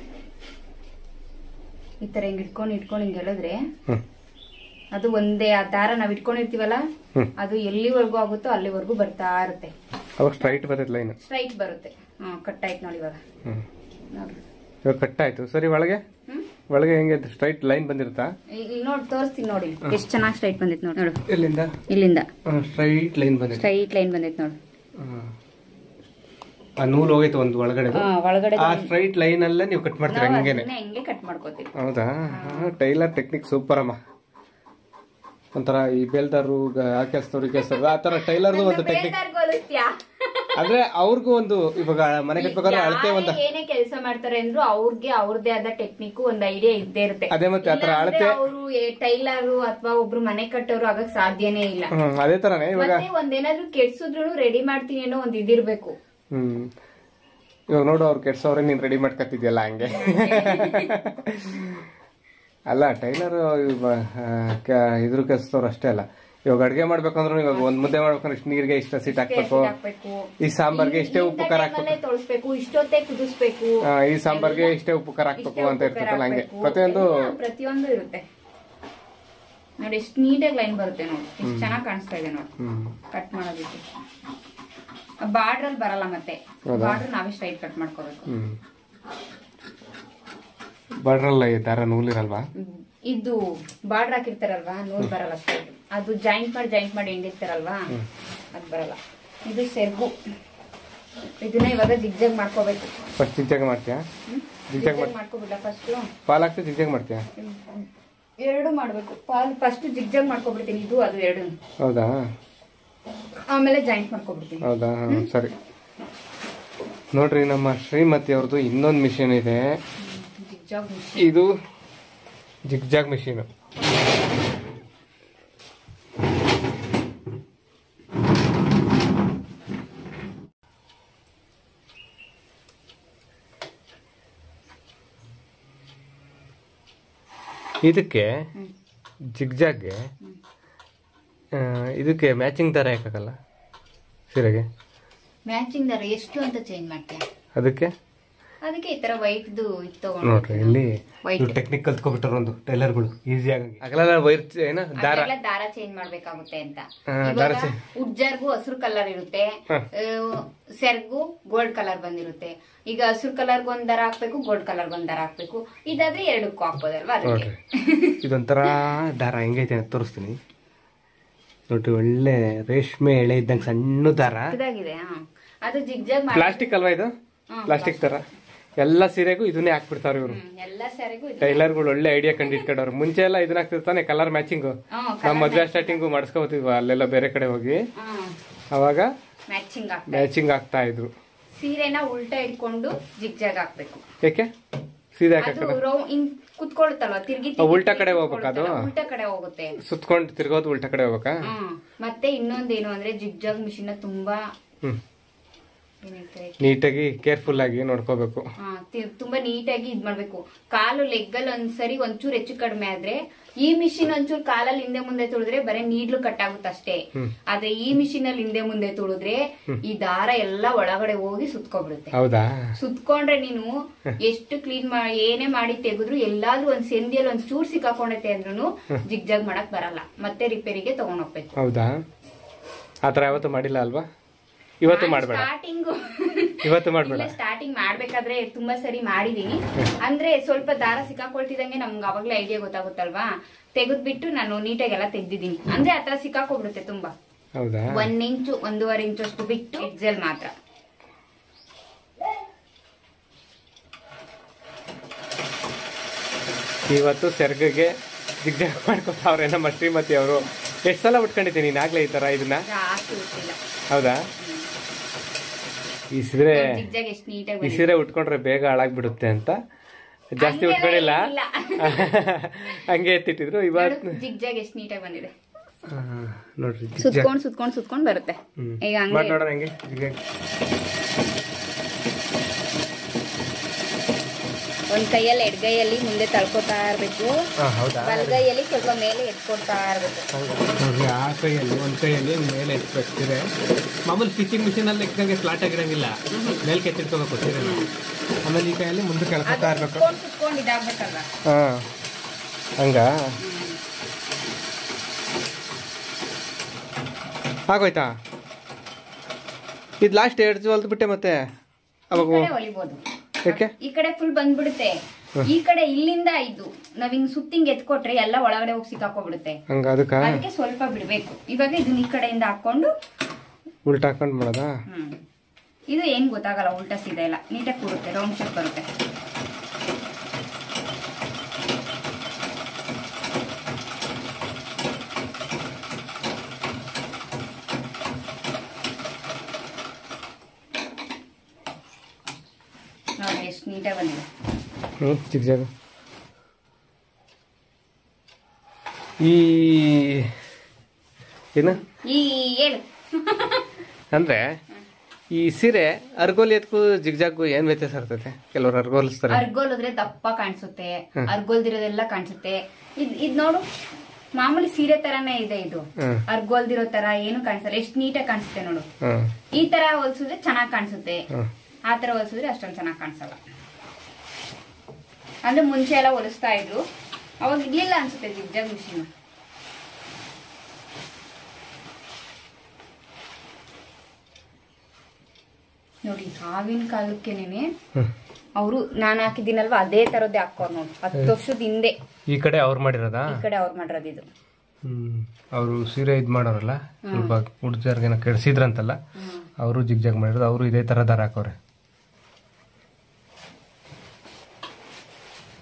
ಈ ತರ ಹಿಂಗ್ ಇಟ್ಕೊಂಡು ಇಟ್ಕೊಂಡು ಹಿಂಗ್ ಎಳೆದ್ರೆ ಹ್ಞೂ ಅದು ಒಂದೇ ಆ ದಾರ ನಾವ್ ಇಟ್ಕೊಂಡಿರ್ತೀವಲ್ಲ ಹ್ಮ್. ಅದು ಎಲ್ಲಿವರೆಗೂ ಆಗುತ್ತೋ ಅಲ್ಲಿವರೆಗೂ ಬರ್ತಾ ಇರುತ್ತೆ ಅವಾಗ ಸ್ಟ್ರೈಟ್ ಬರ್ತೈತೆ ಲೈನ್ ಸ್ಟ್ರೈಟ್ ಬರುತ್ತೆ ಹ್ಮ್ ಕಟ್ ಆಯ್ತು ನೋಡಿ ಇವಾಗ ಹ್ಞೂ ನೋಡ್ರಿ ಇವಾಗ ಕಟ್ ಆಯ್ತು ಸರಿ ಒಳಗೆ ಹ್ಮ್ ಒಳಗೆ ಹೆಂಗೆ ಸ್ಟ್ರೈಟ್ ಲೈನ್ ಬಂದಿರುತ್ತಾ ಇಲ್ಲಿ ನೋಡಿ ತೋರಿಸ್ತೀನಿ ನೋಡಿ ಎಷ್ಟು ಚೆನ್ನಾಗಿ ಸ್ಟ್ರೈಟ್ ಬಂದಿತ್ತು ನೋಡಿ ನೋಡು ಎಲ್ಲಿಂದ ಇಲ್ಲಿಂದ ಸ್ಟ್ರೈಟ್ ಲೈನ್ ಬಂದಿದೆ ಸ್ಟ್ರೈಟ್ ಲೈನ್ ಬಂದಿತ್ತು ನೋಡು ಹ್ಮ್. ಆ ನೂಲು ಹೋಗೈತೆ ಒಂದು ಒಳಗಡೆ ಹಾ ಒಳಗಡೆ ಆ ಸ್ಟ್ರೈಟ್ ಲೈನ್ ಅಲ್ಲೇ ನೀವು ಕಟ್ ಮಾಡ್ತೀರಾ ನಾವು ಹಂಗೇನೆ ಅದನ್ನೇ ಹಿಂಗೆ ಕಟ್ ಮಾಡ್ಕೋತೀವಿ ಹೌದಾ ಟೈಲರ್ ಟೆಕ್ನಿಕ್ ಸೂಪರ್ ಅಮ್ಮ ಒಂಥರ ಈ ಬೇಲ್ದಾರು ಹಾಕಿಸ್ತವ್ರು ಕೆಲಸದವ್ರು ಆ ತರ ಟೈಲರ್ದು ಒಂದು ಟೆಕ್ನಿಕ್ ಬೇರೆದವ್ರ್ಗೂ ಹೋಲಿಸ್ತ್ಯಾ? ಅಂದ್ರೆ ಅವ್ರಿಗೂ ಒಂದು ಇವಾಗ ಮನೆ ಕಟ್ಬೇಕಾದ್ರೆ ಅಳತೆ ಒಂದು ಯಾರೇ ಏನೇ ಕೆಲಸ ಮಾಡ್ತಾರೆ ಅಂದ್ರು ಅವ್ರಿಗೆ ಅವ್ರದೇ ಆದ ಟೆಕ್ನಿಕ್ ಒಂದ್ ಐಡಿಯಾ ಇದ್ದೇ ಇರುತ್ತೆ ಅದೇ ಮತ್ತೆ ಆ ತರ ಅಳತೆ ಅವರು ಟೈಲರು ಅಥವಾ ಒಬ್ರು ಮನೆ ಕಟ್ಟೋರು ಆಗಕ್ ಸಾಧ್ಯನೇ ಇಲ್ಲ ಹ್ಮ್ ಅದೇ ತರನೇ ಇವಾಗ ಮತ್ತೆ ಒಂದೇನಾದ್ರೂ ಕೆಡ್ಸಿದ್ರು ರೆಡಿ ಮಾಡ್ತೀನಿ ಅನ್ನೋ ಒಂದ್ ಇದಿರ್ಬೇಕು ಹ್ಮ್ ಇವಾಗ ನೋಡು ಅವ್ರು ಕೆಡ್ಸವ್ರೆ ನೀನ್ ರೆಡಿ ಮಾಡ್ಕೊತಿದ್ಯಲ್ಲ ಹಂಗೆ ಅಲ್ಲ ಟೈಲರ್ ಇದ್ರ ಕೆಲ್ಸದವ್ರು ಅಷ್ಟೇ ಅಲ್ಲ ಇವಾಗ ಅಡ್ಗೆ ಮಾಡ್ಬೇಕಂದ್ರೆ ಇವಾಗ ಒಂದ್ ಮುದ್ದೆ ಮಾಡ್ಬೇಕಂದ್ರೆ ಇಷ್ಟು ನೀರಿಗೆ ಇಷ್ಟ ಸೀಟ್ ಹಾಕ್ಬೇಕು ಹಾಕ್ಬೇಕು ಈ ಸಾಂಬಾರ್ಗೆ ಇಷ್ಟೇ ಉಪ್ಪು ಖಾರ ಹಾಕ್ಬೇಕು ಟೈಮಲ್ಲೇ ತೊಳಸ್ಬೇಕು ಇಷ್ಟೊತ್ತೇ ಕುದಿಸ್ಬೇಕು ಆ, ಈ ಸಾಂಬಾರ್ಗೆ ಇಷ್ಟೇ ಉಪ್ಪು ಖಾರ ಹಾಕ್ಬೇಕು ಅಂತ ಇರ್ತೈತಲ್ಲ ಹಂಗೆ ಪ್ರತಿಯೊಂದು ಎಲ್ಲ ಪ್ರತಿಯೊಂದು ಇರುತ್ತೆ ನೋಡಿ ಎಷ್ಟು ನೀಟಾಗಿ ಲೈನ್ ಬರುತ್ತೆ ನೋಡಿ ಎಷ್ಟು ಚೆನ್ನಾಗಿ ಕಾಣಿಸ್ತಾ ಇದೆ ನೋಡಿ ಹ್ಮ್ ಕಟ್ ಮಾಡೋದಕ್ಕೆ ಬಾರ್ಡರ್ ಅಲ್ಲಿ ಬರಲ್ಲ ಮತ್ತೆ ಬಾರ್ಡರ್ ನಾವೇ ಸ್ಟ್ರೈಟ್ ಕಟ್ ಮಾಡ್ಕೋಬೇಕು ಹ್ಮ್ ಬಾರ್ಡ್ರಲ್ಲ ಈ ದಾರ ನೂಲಿರಲ್ವಾ ಇದು ಬಾರ್ಡರ್ ಹಾಕಿರ್ತಾರಲ್ವಾ ನೂಲ್ ಬರಲ್ಲ ಸ್ಟ್ರೈಟ್ ಅದು ಜಾಯಿಂಟ್ ಮಾಡಿ ಜಾಯಿಂಟ್ ಮಾಡಿ ಹಿಂಡಿರ್ತಾರಲ್ವಾ ಅದು ಬರಲ್ಲ ಇದು ಸೆರ್ಗು ಇದನ್ನ ಇವಾಗ ಜಿಗ್ಜಾಗ್ ಮಾಡ್ಕೋಬೇಕು ಫಸ್ಟ್ ಚಿಂಚಾಗ ಮಾಡ್ತೀಯಾ ಹ್ಮ್? ಜಿಗ್ಜಾಗ್ ಮಾಡಿ ಮಾಡ್ಕೊಬಿಡ ಫಸ್ಟ್ ಪಾಲ್ ಹಾಕ್ತಿ ಜಿಗ್ಜಾಗ್ ಮಾಡ್ತೀಯ ಎರಡು ಮಾಡ್ಬೇಕು ಪಾಲ್ ಫಸ್ಟ್ ಜಿಗ್ಜಾಗ್ ಮಾಡ್ಕೊಬಿಡ್ತೀನಿ ಇದು ಅದು ಎರಡು ಹೌದಾ ಆಮೇಲೆ ಜಾಯಿಂಟ್ ಮಾಡ್ಕೊಬಿಡ್ತೀನಿ ಹೌದಾ ಹಾಂ ಸರಿ ನೋಡ್ರಿ ನಮ್ಮ ಶ್ರೀಮತಿ ಅವ್ರದ್ದು ಇನ್ನೊಂದು ಮಿಷಿನ್ ಇದೆ ಜಿಗ್ಜಾಗ್ ಇದು ಜಿಗ್ಜಾಗ್ ಮಿಷಿನ್ ಇದಕ್ಕೆ ಜಿಗ್ಜಾಗ್ಗೆ ಆ, ಇದಕ್ಕೆ ಮ್ಯಾಚಿಂಗ್ ದಾರ ಹಾಕಲ್ಲ ಸೀರೆಗೆ ಮ್ಯಾಚಿಂಗ್ ದಾರ ಎಷ್ಟು ಅಂತ ಚೇಂಜ್ ಮಾಡ್ತೀಯ ಅದಕ್ಕೆ ಅದಕ್ಕೆ ಈ ತರ ವೈಟ್ದು ಇದು ತಗೊಂಡು ನೋಡ್ರಿ ಇಲ್ಲಿ White. ಟೆಕ್ನಿಕ್ ಕಲ್ತ್ಕೊಬಿಟ್ಟಾರ ಒಂದು ಟೈಲರ್ಗಳು ಈಸಿಯಾಗಿ ಆಗಲ್ಲ ವೈರ್ ಏನ ದಾರ ಅದೆಲ್ಲ ದಾರ ಚೇಂಜ್ ಮಾಡ್ಬೇಕಾಗುತ್ತೆ ಅಂತ ಹಾ, ದಾರ ಇವಾಗ change. ಉಜ್ಜರ್ಗೂ ಹಸಿರು ಕಲರ್ ಇರುತ್ತೆ ಹಾ. ಆ, ಸೆರ್ಗು ಗೋಲ್ಡ್ ಕಲರ್ ಬಂದಿರುತ್ತೆ ಈಗ ಹಸಿರು ಕಲರ್ಗೆ ಒಂದ್ ದಾರ ಹಾಕ್ಬೇಕು ಗೋಲ್ಡ್ ಕಲರ್ ಒಂದ್ ದಾರ ಹಾಕ್ಬೇಕು ಇದಾದ್ರೆ ಎರಡಕ್ಕೂ ಹಾಕ್ಬೋದಲ್ವಾ ಅದಕ್ಕೆ ನೋಡ್ರಿ ಇದೊಂಥರ ದಾರ ಹೆಂಗೈತೆ ಅಂತ ತೋರಿಸ್ತೀನಿ ನೋಡ್ರಿ ಒಳ್ಳೆ ರೇಷ್ಮೆ ಎಳೆ ಇದ್ದಂಗೆ ಸಣ್ಣ ದಾರ ಚಿಕ್ಕದಾಗಿದೆ ಹಾ ಅದು ಜಿಗ್ಜಾಗ್ ಮಾಡಿ ಪ್ಲಾಸ್ಟಿಕ್ ಅಲ್ವಾ ಇದು ಪ್ಲಾಸ್ಟಿಕ್ ತರ ಎಲ್ಲ ಸೀರೆಗೂ ಇದನ್ನೇ ಹಾಕ್ಬಿಡ್ತಾವ್ರಿ ಇವರು ಹ್ಮ್, ಎಲ್ಲ ಸ್ಯಾರಿಗೂ ಇದು ಟೈಲರ್ಗಳು ಒಳ್ಳೆ ಐಡಿಯಾ ಕಂಡಿಟ್ಕೊಂಡವ್ರು ಮುಂಚೆ ಎಲ್ಲ ಇದನ್ನ ಹಾಕ್ತಿರ್ತಾನೆ ಕಲರ್ ಮ್ಯಾಚಿಂಗು ಹ್ಮ್ ನಮ್ಮ ಮದ್ವೆ ಸ್ಟಾರ್ಟಿಂಗು ಮಾಡಿಸ್ಕೋತಿದ್ವಿ ಅಲ್ಲೆಲ್ಲ ಬೇರೆ ಕಡೆ ಹೋಗಿ ಅವಾಗ ಮ್ಯಾಚಿಂಗ್ ಹಾಕ್ ಮ್ಯಾಚಿಂಗ್ ಆಗ್ತಾ ಇದ್ರು ಸೀರೆನ ಉಲ್ಟಾ ಇಟ್ಕೊಂಡು ಜಿಗ್ಜಾಗ್ ಹಾಕ್ಬೇಕು ಯಾಕೆ ಸೀದಾ ಅದು ಹಾಕಕ್ಕೆ ರೌ ಹಿಂಗ್ ಕುತ್ಕೊಳುತ್ತಲ್ವಾ ತಿರ್ಗಿ ಆ, ಉಲ್ಟಾ ಕಡೆ ಹೋಗ್ಬೇಕಾ ಅದು? ಉಲ್ಟಾ ಕಡೆ ಹೋಗುತ್ತೆ ಸುತ್ಕೊಂಡು ತಿರ್ಗೋದು ಉಲ್ಟಾ ಕಡೆ ಹೋಗ್ಬೇಕಾ ಹ್ಮ್ ಮತ್ತೆ ಇನ್ನೊಂದೇನು ಅಂದ್ರೆ ಜಿಗ್ಜಾಗ್ ಮಿಷಿನ್ ತುಂಬಾ ಹ್ಮ್ ಏನಂತಾರೆ ನೀಟಾಗಿ ಕೇರ್ಫುಲ್ ಆಗಿ ನೋಡ್ಕೋಬೇಕು ಹಾ, ತಿ- ತುಂಬಾ ನೀಟಾಗಿ ಇದ್ ಮಾಡ್ಬೇಕು ಕಾಲು ಲೆಗ್ಗಲ್ಲಿ ಒಂದ್ಸರಿ ಒಂಚೂರು ಹೆಚ್ಚು ಕಡಿಮೆ ಆದ್ರೆ ಈ ಮಿಷಿನ್ ಒಂಚೂರು ಕಾಲಲ್ಲಿ ಹಿಂದೆ ಮುಂದೆ ತುಳಿದ್ರೆ ಬರೀ ನೀಡ್ಲು ಕಟ್ ಆಗುತ್ತೆ ಅಷ್ಟೇ ಆದ್ರೆ ಈ ಮಿಷಿನ್ ಅಲ್ಲಿ ಹಿಂದೆ ಮುಂದೆ ತುಳಿದ್ರೆ ಈ ದಾರ ಎಲ್ಲ ಒಳಗಡೆ ಹೋಗಿ ಸುತ್ಕೊಬಿಡುತ್ತೆ ಹೌದಾ ಸುತ್ಕೊಂಡ್ರೆ ನೀನು ಎಷ್ಟು ಕ್ಲೀನ್ ಮಾಡಿ ಏನೇ ಮಾಡಿ ತೆಗೆದ್ರು ಎಲ್ಲಾದ್ರೂ ಒಂದ್ ಸೆಂದಿಯಲ್ಲಿ ಒಂದ್ ಚೂರ್ ಸಿಕ್ಕಾಕೊಂಡೈತೆ ಅಂದ್ರೂ ಜಿಗ್ಜಾಗ್ ಮಾಡಕ್ ಬರಲ್ಲ ಮತ್ತೆ ರಿಪೇರಿಗೆ ತಗೊಂಡ್ ಹೋಗ್ಬೇಕು ಹೌದಾ ಆ ಥರ ಯಾವತ್ತೂ ಮಾಡಿಲ್ಲ ಅಲ್ವಾ ಇವತ್ತು ಮಾಡಬೇಡ ಸ್ಟಾರ್ಟಿಂಗ್ ಇವತ್ತು ಮಾಡಬೇಡ ಸ್ಟಾರ್ಟಿಂಗ್ ಮಾಡ್ಬೇಕಾದ್ರೆ ತುಂಬಾ ಸರಿ ಮಾಡಿದೀನಿ ಅಂದ್ರೆ ಸ್ವಲ್ಪ ದಾರ ಸಿಕ್ಕಾಕೊಳ್ತಿದಂಗೆ ನಮ್ಗೆ ಅವಾಗ್ಲೇ ಐಡಿಯಾ ಗೊತ್ತಾಗುತ್ತಲ್ವಾ ತೆಗೆದ್ಬಿಟ್ಟು ನಾನು ನೀಟಾಗೆಲ್ಲ ತೆಗ್ದಿದ್ದೀನಿ ಅಂದ್ರೆ ಆತರ ಸಿಕ್ಕಾಕೊಬಿಡುತ್ತೆ ತುಂಬಾ ಹೌದಾ ಒಂದ್ ಇಂಚು ಒಂದೂವರೆ ಇಂಚು ಅಷ್ಟು ಬಿಟ್ಟು ಎಡ್ಜಲ್ ಮಾತ್ರ ಇವತ್ತು ಸೆರ್ಗಗೆ ಜಿಗ್ಜಾಗ್ ಮಾಡ್ಕೊತಾವ್ರೆ ನಮ್ಮ ಶ್ರೀಮತಿ ಅವರು ಎಷ್ಟು ಸಲ ಉಟ್ಕೊಂಡಿದ್ದೀನಿ ನೀನು ಆಗ್ಲೇ ಈ ಥರ ಇದನ್ನ ಜಾಸ್ತಿ ಗೊತ್ತಿಲ್ಲ ಹೌದಾ ಈ ಸೀರೆ ಜಿಗ್ಜಾಗ್ ಎಷ್ಟು ಈ ನೀಟಾಗಿ ಸೀರೆ ಉಟ್ಕೊಂಡ್ರೆ ಬೇಗ ಹಾಳಾಗ್ಬಿಡುತ್ತೆ ಅಂತ ಜಾಸ್ತಿ ಹಂಗೆಲ್ಲ ಉಟ್ಕೊಂಡಿಲ್ಲ ಇಲ್ಲ. ಹಂಗೆ ಎತ್ತಿಟ್ಟಿದ್ರು ಇವತ್ತು ಜಿಗ್ಜಾಗ್ ಎಷ್ಟು ನೀಟಾಗಿ ಬಂದಿದೆ ಆ, ನೋಡ್ರಿ ಜಿಗ್ಜಾಗ್ ಸುತ್ಕೊಂಡ್ ಸುತ್ಕೊಂಡ್ ಸುತ್ಕೊಂಡ್ ಬರುತ್ತೆ ಹ್ಮ್. ಈಗ ಹಂಗೆ ಮಾಡಿ ನೋಡೋಣ ಹೆಂಗೆ ಜಿಗ್ಜಾಗ್ ಒಂದ್ ಕೈಯಲ್ಲಿ ಎಡ್ಗೈಯಲ್ಲಿ ಮುಂದೆ ತಳ್ಕೊತಾ ಇರ್ಬೇಕು ಹಾಂ ಹೌದಾ ಬಲಗೈಯಲ್ಲಿ ಸ್ವಲ್ಪ ಮೇಲೆ ಎತ್ಕೊಡ್ತಾ ಇರ್ಬೇಕು ನೋಡ್ರಿ ಆ ಕೈಯಲ್ಲಿ ಒಂದು ಕೈಯಲ್ಲಿ ಮೇಲೆ ಎತ್ಬೇಕು ಸೀರೆ ಮಾಮೂಲಿ ಸ್ಟಿಚಿಂಗ್ ಮಿಷಿನ್ ಅಲ್ಲಿ ಇಕ್ಕಂಗೆ ಫ್ಲಾಟ್ ಆಗಿರಂಗಿಲ್ಲ ಮೇಲೆ ಕೆತ್ತಿಟ್ಕೋಬೇಕು ಸೀರೆ ಆಮೇಲೆ ಈ ಕೈಯಲ್ಲಿ ಮುಂದೆ ಕೆಳ್ಕೊತಾ ಇರ್ಬೇಕು ಸುತ್ಕೊಂಡ್ ಸುತ್ಕೊಂಡ್ ಇದಾಗ್ಬೇಕಲ್ವಾ ಹಾಂ ಹಂಗ ಆಗೋಯ್ತಾ ಇದು ಲಾಸ್ಟ್ ಎರಡು ಹೊಲ್ದು ಬಿಟ್ಟೆ ಮತ್ತೆ ಈ ಅವಾಗ ಕಡೆ ಹೊಲಿಬೋದು ಯಾಕೆ ಈ ಕಡೆ ಫುಲ್ ಬಂದ್ಬಿಡುತ್ತೆ ಈ ಕಡೆ ಇಲ್ಲಿಂದ ಇದು ನಾವ್ ಹಿಂಗ್ ಸುತ್ತಿಂಗ್ ಎತ್ಕೊಟ್ರೆ ಎಲ್ಲ ಒಳಗಡೆ ಹೋಗಿ ಸಿಕ್ಕಾಕೊಬಿಡುತ್ತೆ ಹಂಗ ಅದಕ್ಕೆ ಅದಕ್ಕೆ ಸ್ವಲ್ಪ ಬಿಡ್ಬೇಕು ಇವಾಗ ಇದನ್ನ ಈ ಕಡೆಯಿಂದ ಹಾಕೊಂಡು ಉಲ್ಟಾ ಹಾಕೊಂಡು ಮಾಡೋದಾ ಹ್ಮ್ ಇದು ಏನ್ ಗೊತ್ತಾಗಲ್ಲ ಉಲ್ಟಾ ಸೀದಾ ಇಲ್ಲ ನೀಟಾಗಿ ಕೂರುತ್ತೆ ರೌಂಡ್ ಶೇಪ್ ಬರುತ್ತೆ ನೋಡಿ ಎಷ್ಟು ನೀಟಾಗಿ ಬಂದಿದೆ ಹ್ಞೂ ಚಿಕ್ಕ ಜಾಗ ಈ ಏನು ಈ ಹೇಳು ಅಂದ್ರೆ ಈ ಸೀರೆ ಅರ್ಗೋಲಿ ಎತ್ಕು ಜಿಗ್ಜಾಗು ಏನ್ ವ್ಯತ್ಯಾಸ ಇರ್ತೈತೆ ಕೆಲವ್ರು ಅರ್ಗೋಲಿಸ್ತಾರೆ ಅರ್ಗೋಲಿದ್ರೆ ದಪ್ಪ ಕಾಣಿಸುತ್ತೆ ಅರ್ಗೋಲ್ದಿರೋದೆಲ್ಲ ಕಾಣಿಸುತ್ತೆ ಇದ್ ಇದ್ ನೋಡು ಮಾಮೂಲಿ ಸೀರೆ ತರಾನೇ ಇದೆ ಇದು ಹ್ಮ್ ಅರ್ಗೋಲ್ದಿರೋ ತರ ಏನು ಕಾಣಿಸಲ್ಲ ಎಷ್ಟು ನೀಟಾಗಿ ಕಾಣಿಸುತ್ತೆ ನೋಡು ಹ್ಮ್ ಈ ತರ ಹೊಲ್ಸಿದ್ರೆ ಚೆನ್ನಾಗಿ ಕಾಣಿಸುತ್ತೆ ಹ್ಮ್ ಆ ತರ ಹೊಲ್ಸಿದ್ರೆ ಅಷ್ಟೊಂದು ಚೆನ್ನಾಗಿ ಕಾಣಿಸಲ್ಲ ಅಂದ್ರೆ ಮುಂಚೆ ಎಲ್ಲ ಹೊಲಿಸ್ತಾ ಇದ್ರು ಅವಾಗ ಇರ್ಲಿಲ್ಲ ಅನ್ಸುತ್ತೆ ಜಿಗ್ಜಾಗ್ ಮಿಷಿನ್ ನೋಡಿ ಆಗಿನ ಕಾಲಕ್ಕೆನೆ ಹ್ಮ್. ಅವರು ನಾನು ಹಾಕಿದ್ದೀನಲ್ವಾ ಅದೇ ತರದ್ದೇ ಹಾಕೋರ್ ನೋಡಿ ಹತ್ತು ವರ್ಷದ ಹಿಂದೆ ಈ ಕಡೆ ಅವ್ರು ಮಾಡಿರೋದಾ ಈ ಕಡೆ ಅವ್ರು ಮಾಡಿರೋದು ಇದು ಹ್ಮ್ ಅವರು ಸೀರೆ ಇದ್ ಮಾಡೋರಲ್ಲ ಸ್ವಲ್ಪ ಹುಡ್ಜರ್ಗೇನ ಕೆಡ್ಸಿದ್ರಂತಲ್ಲ ಅವರು ಜಿಗ್ಜಾಗ್ ಮಾಡಿರೋದು ಅವರು ಇದೇ ತರ ದಾರ ಹಾಕೋರೆ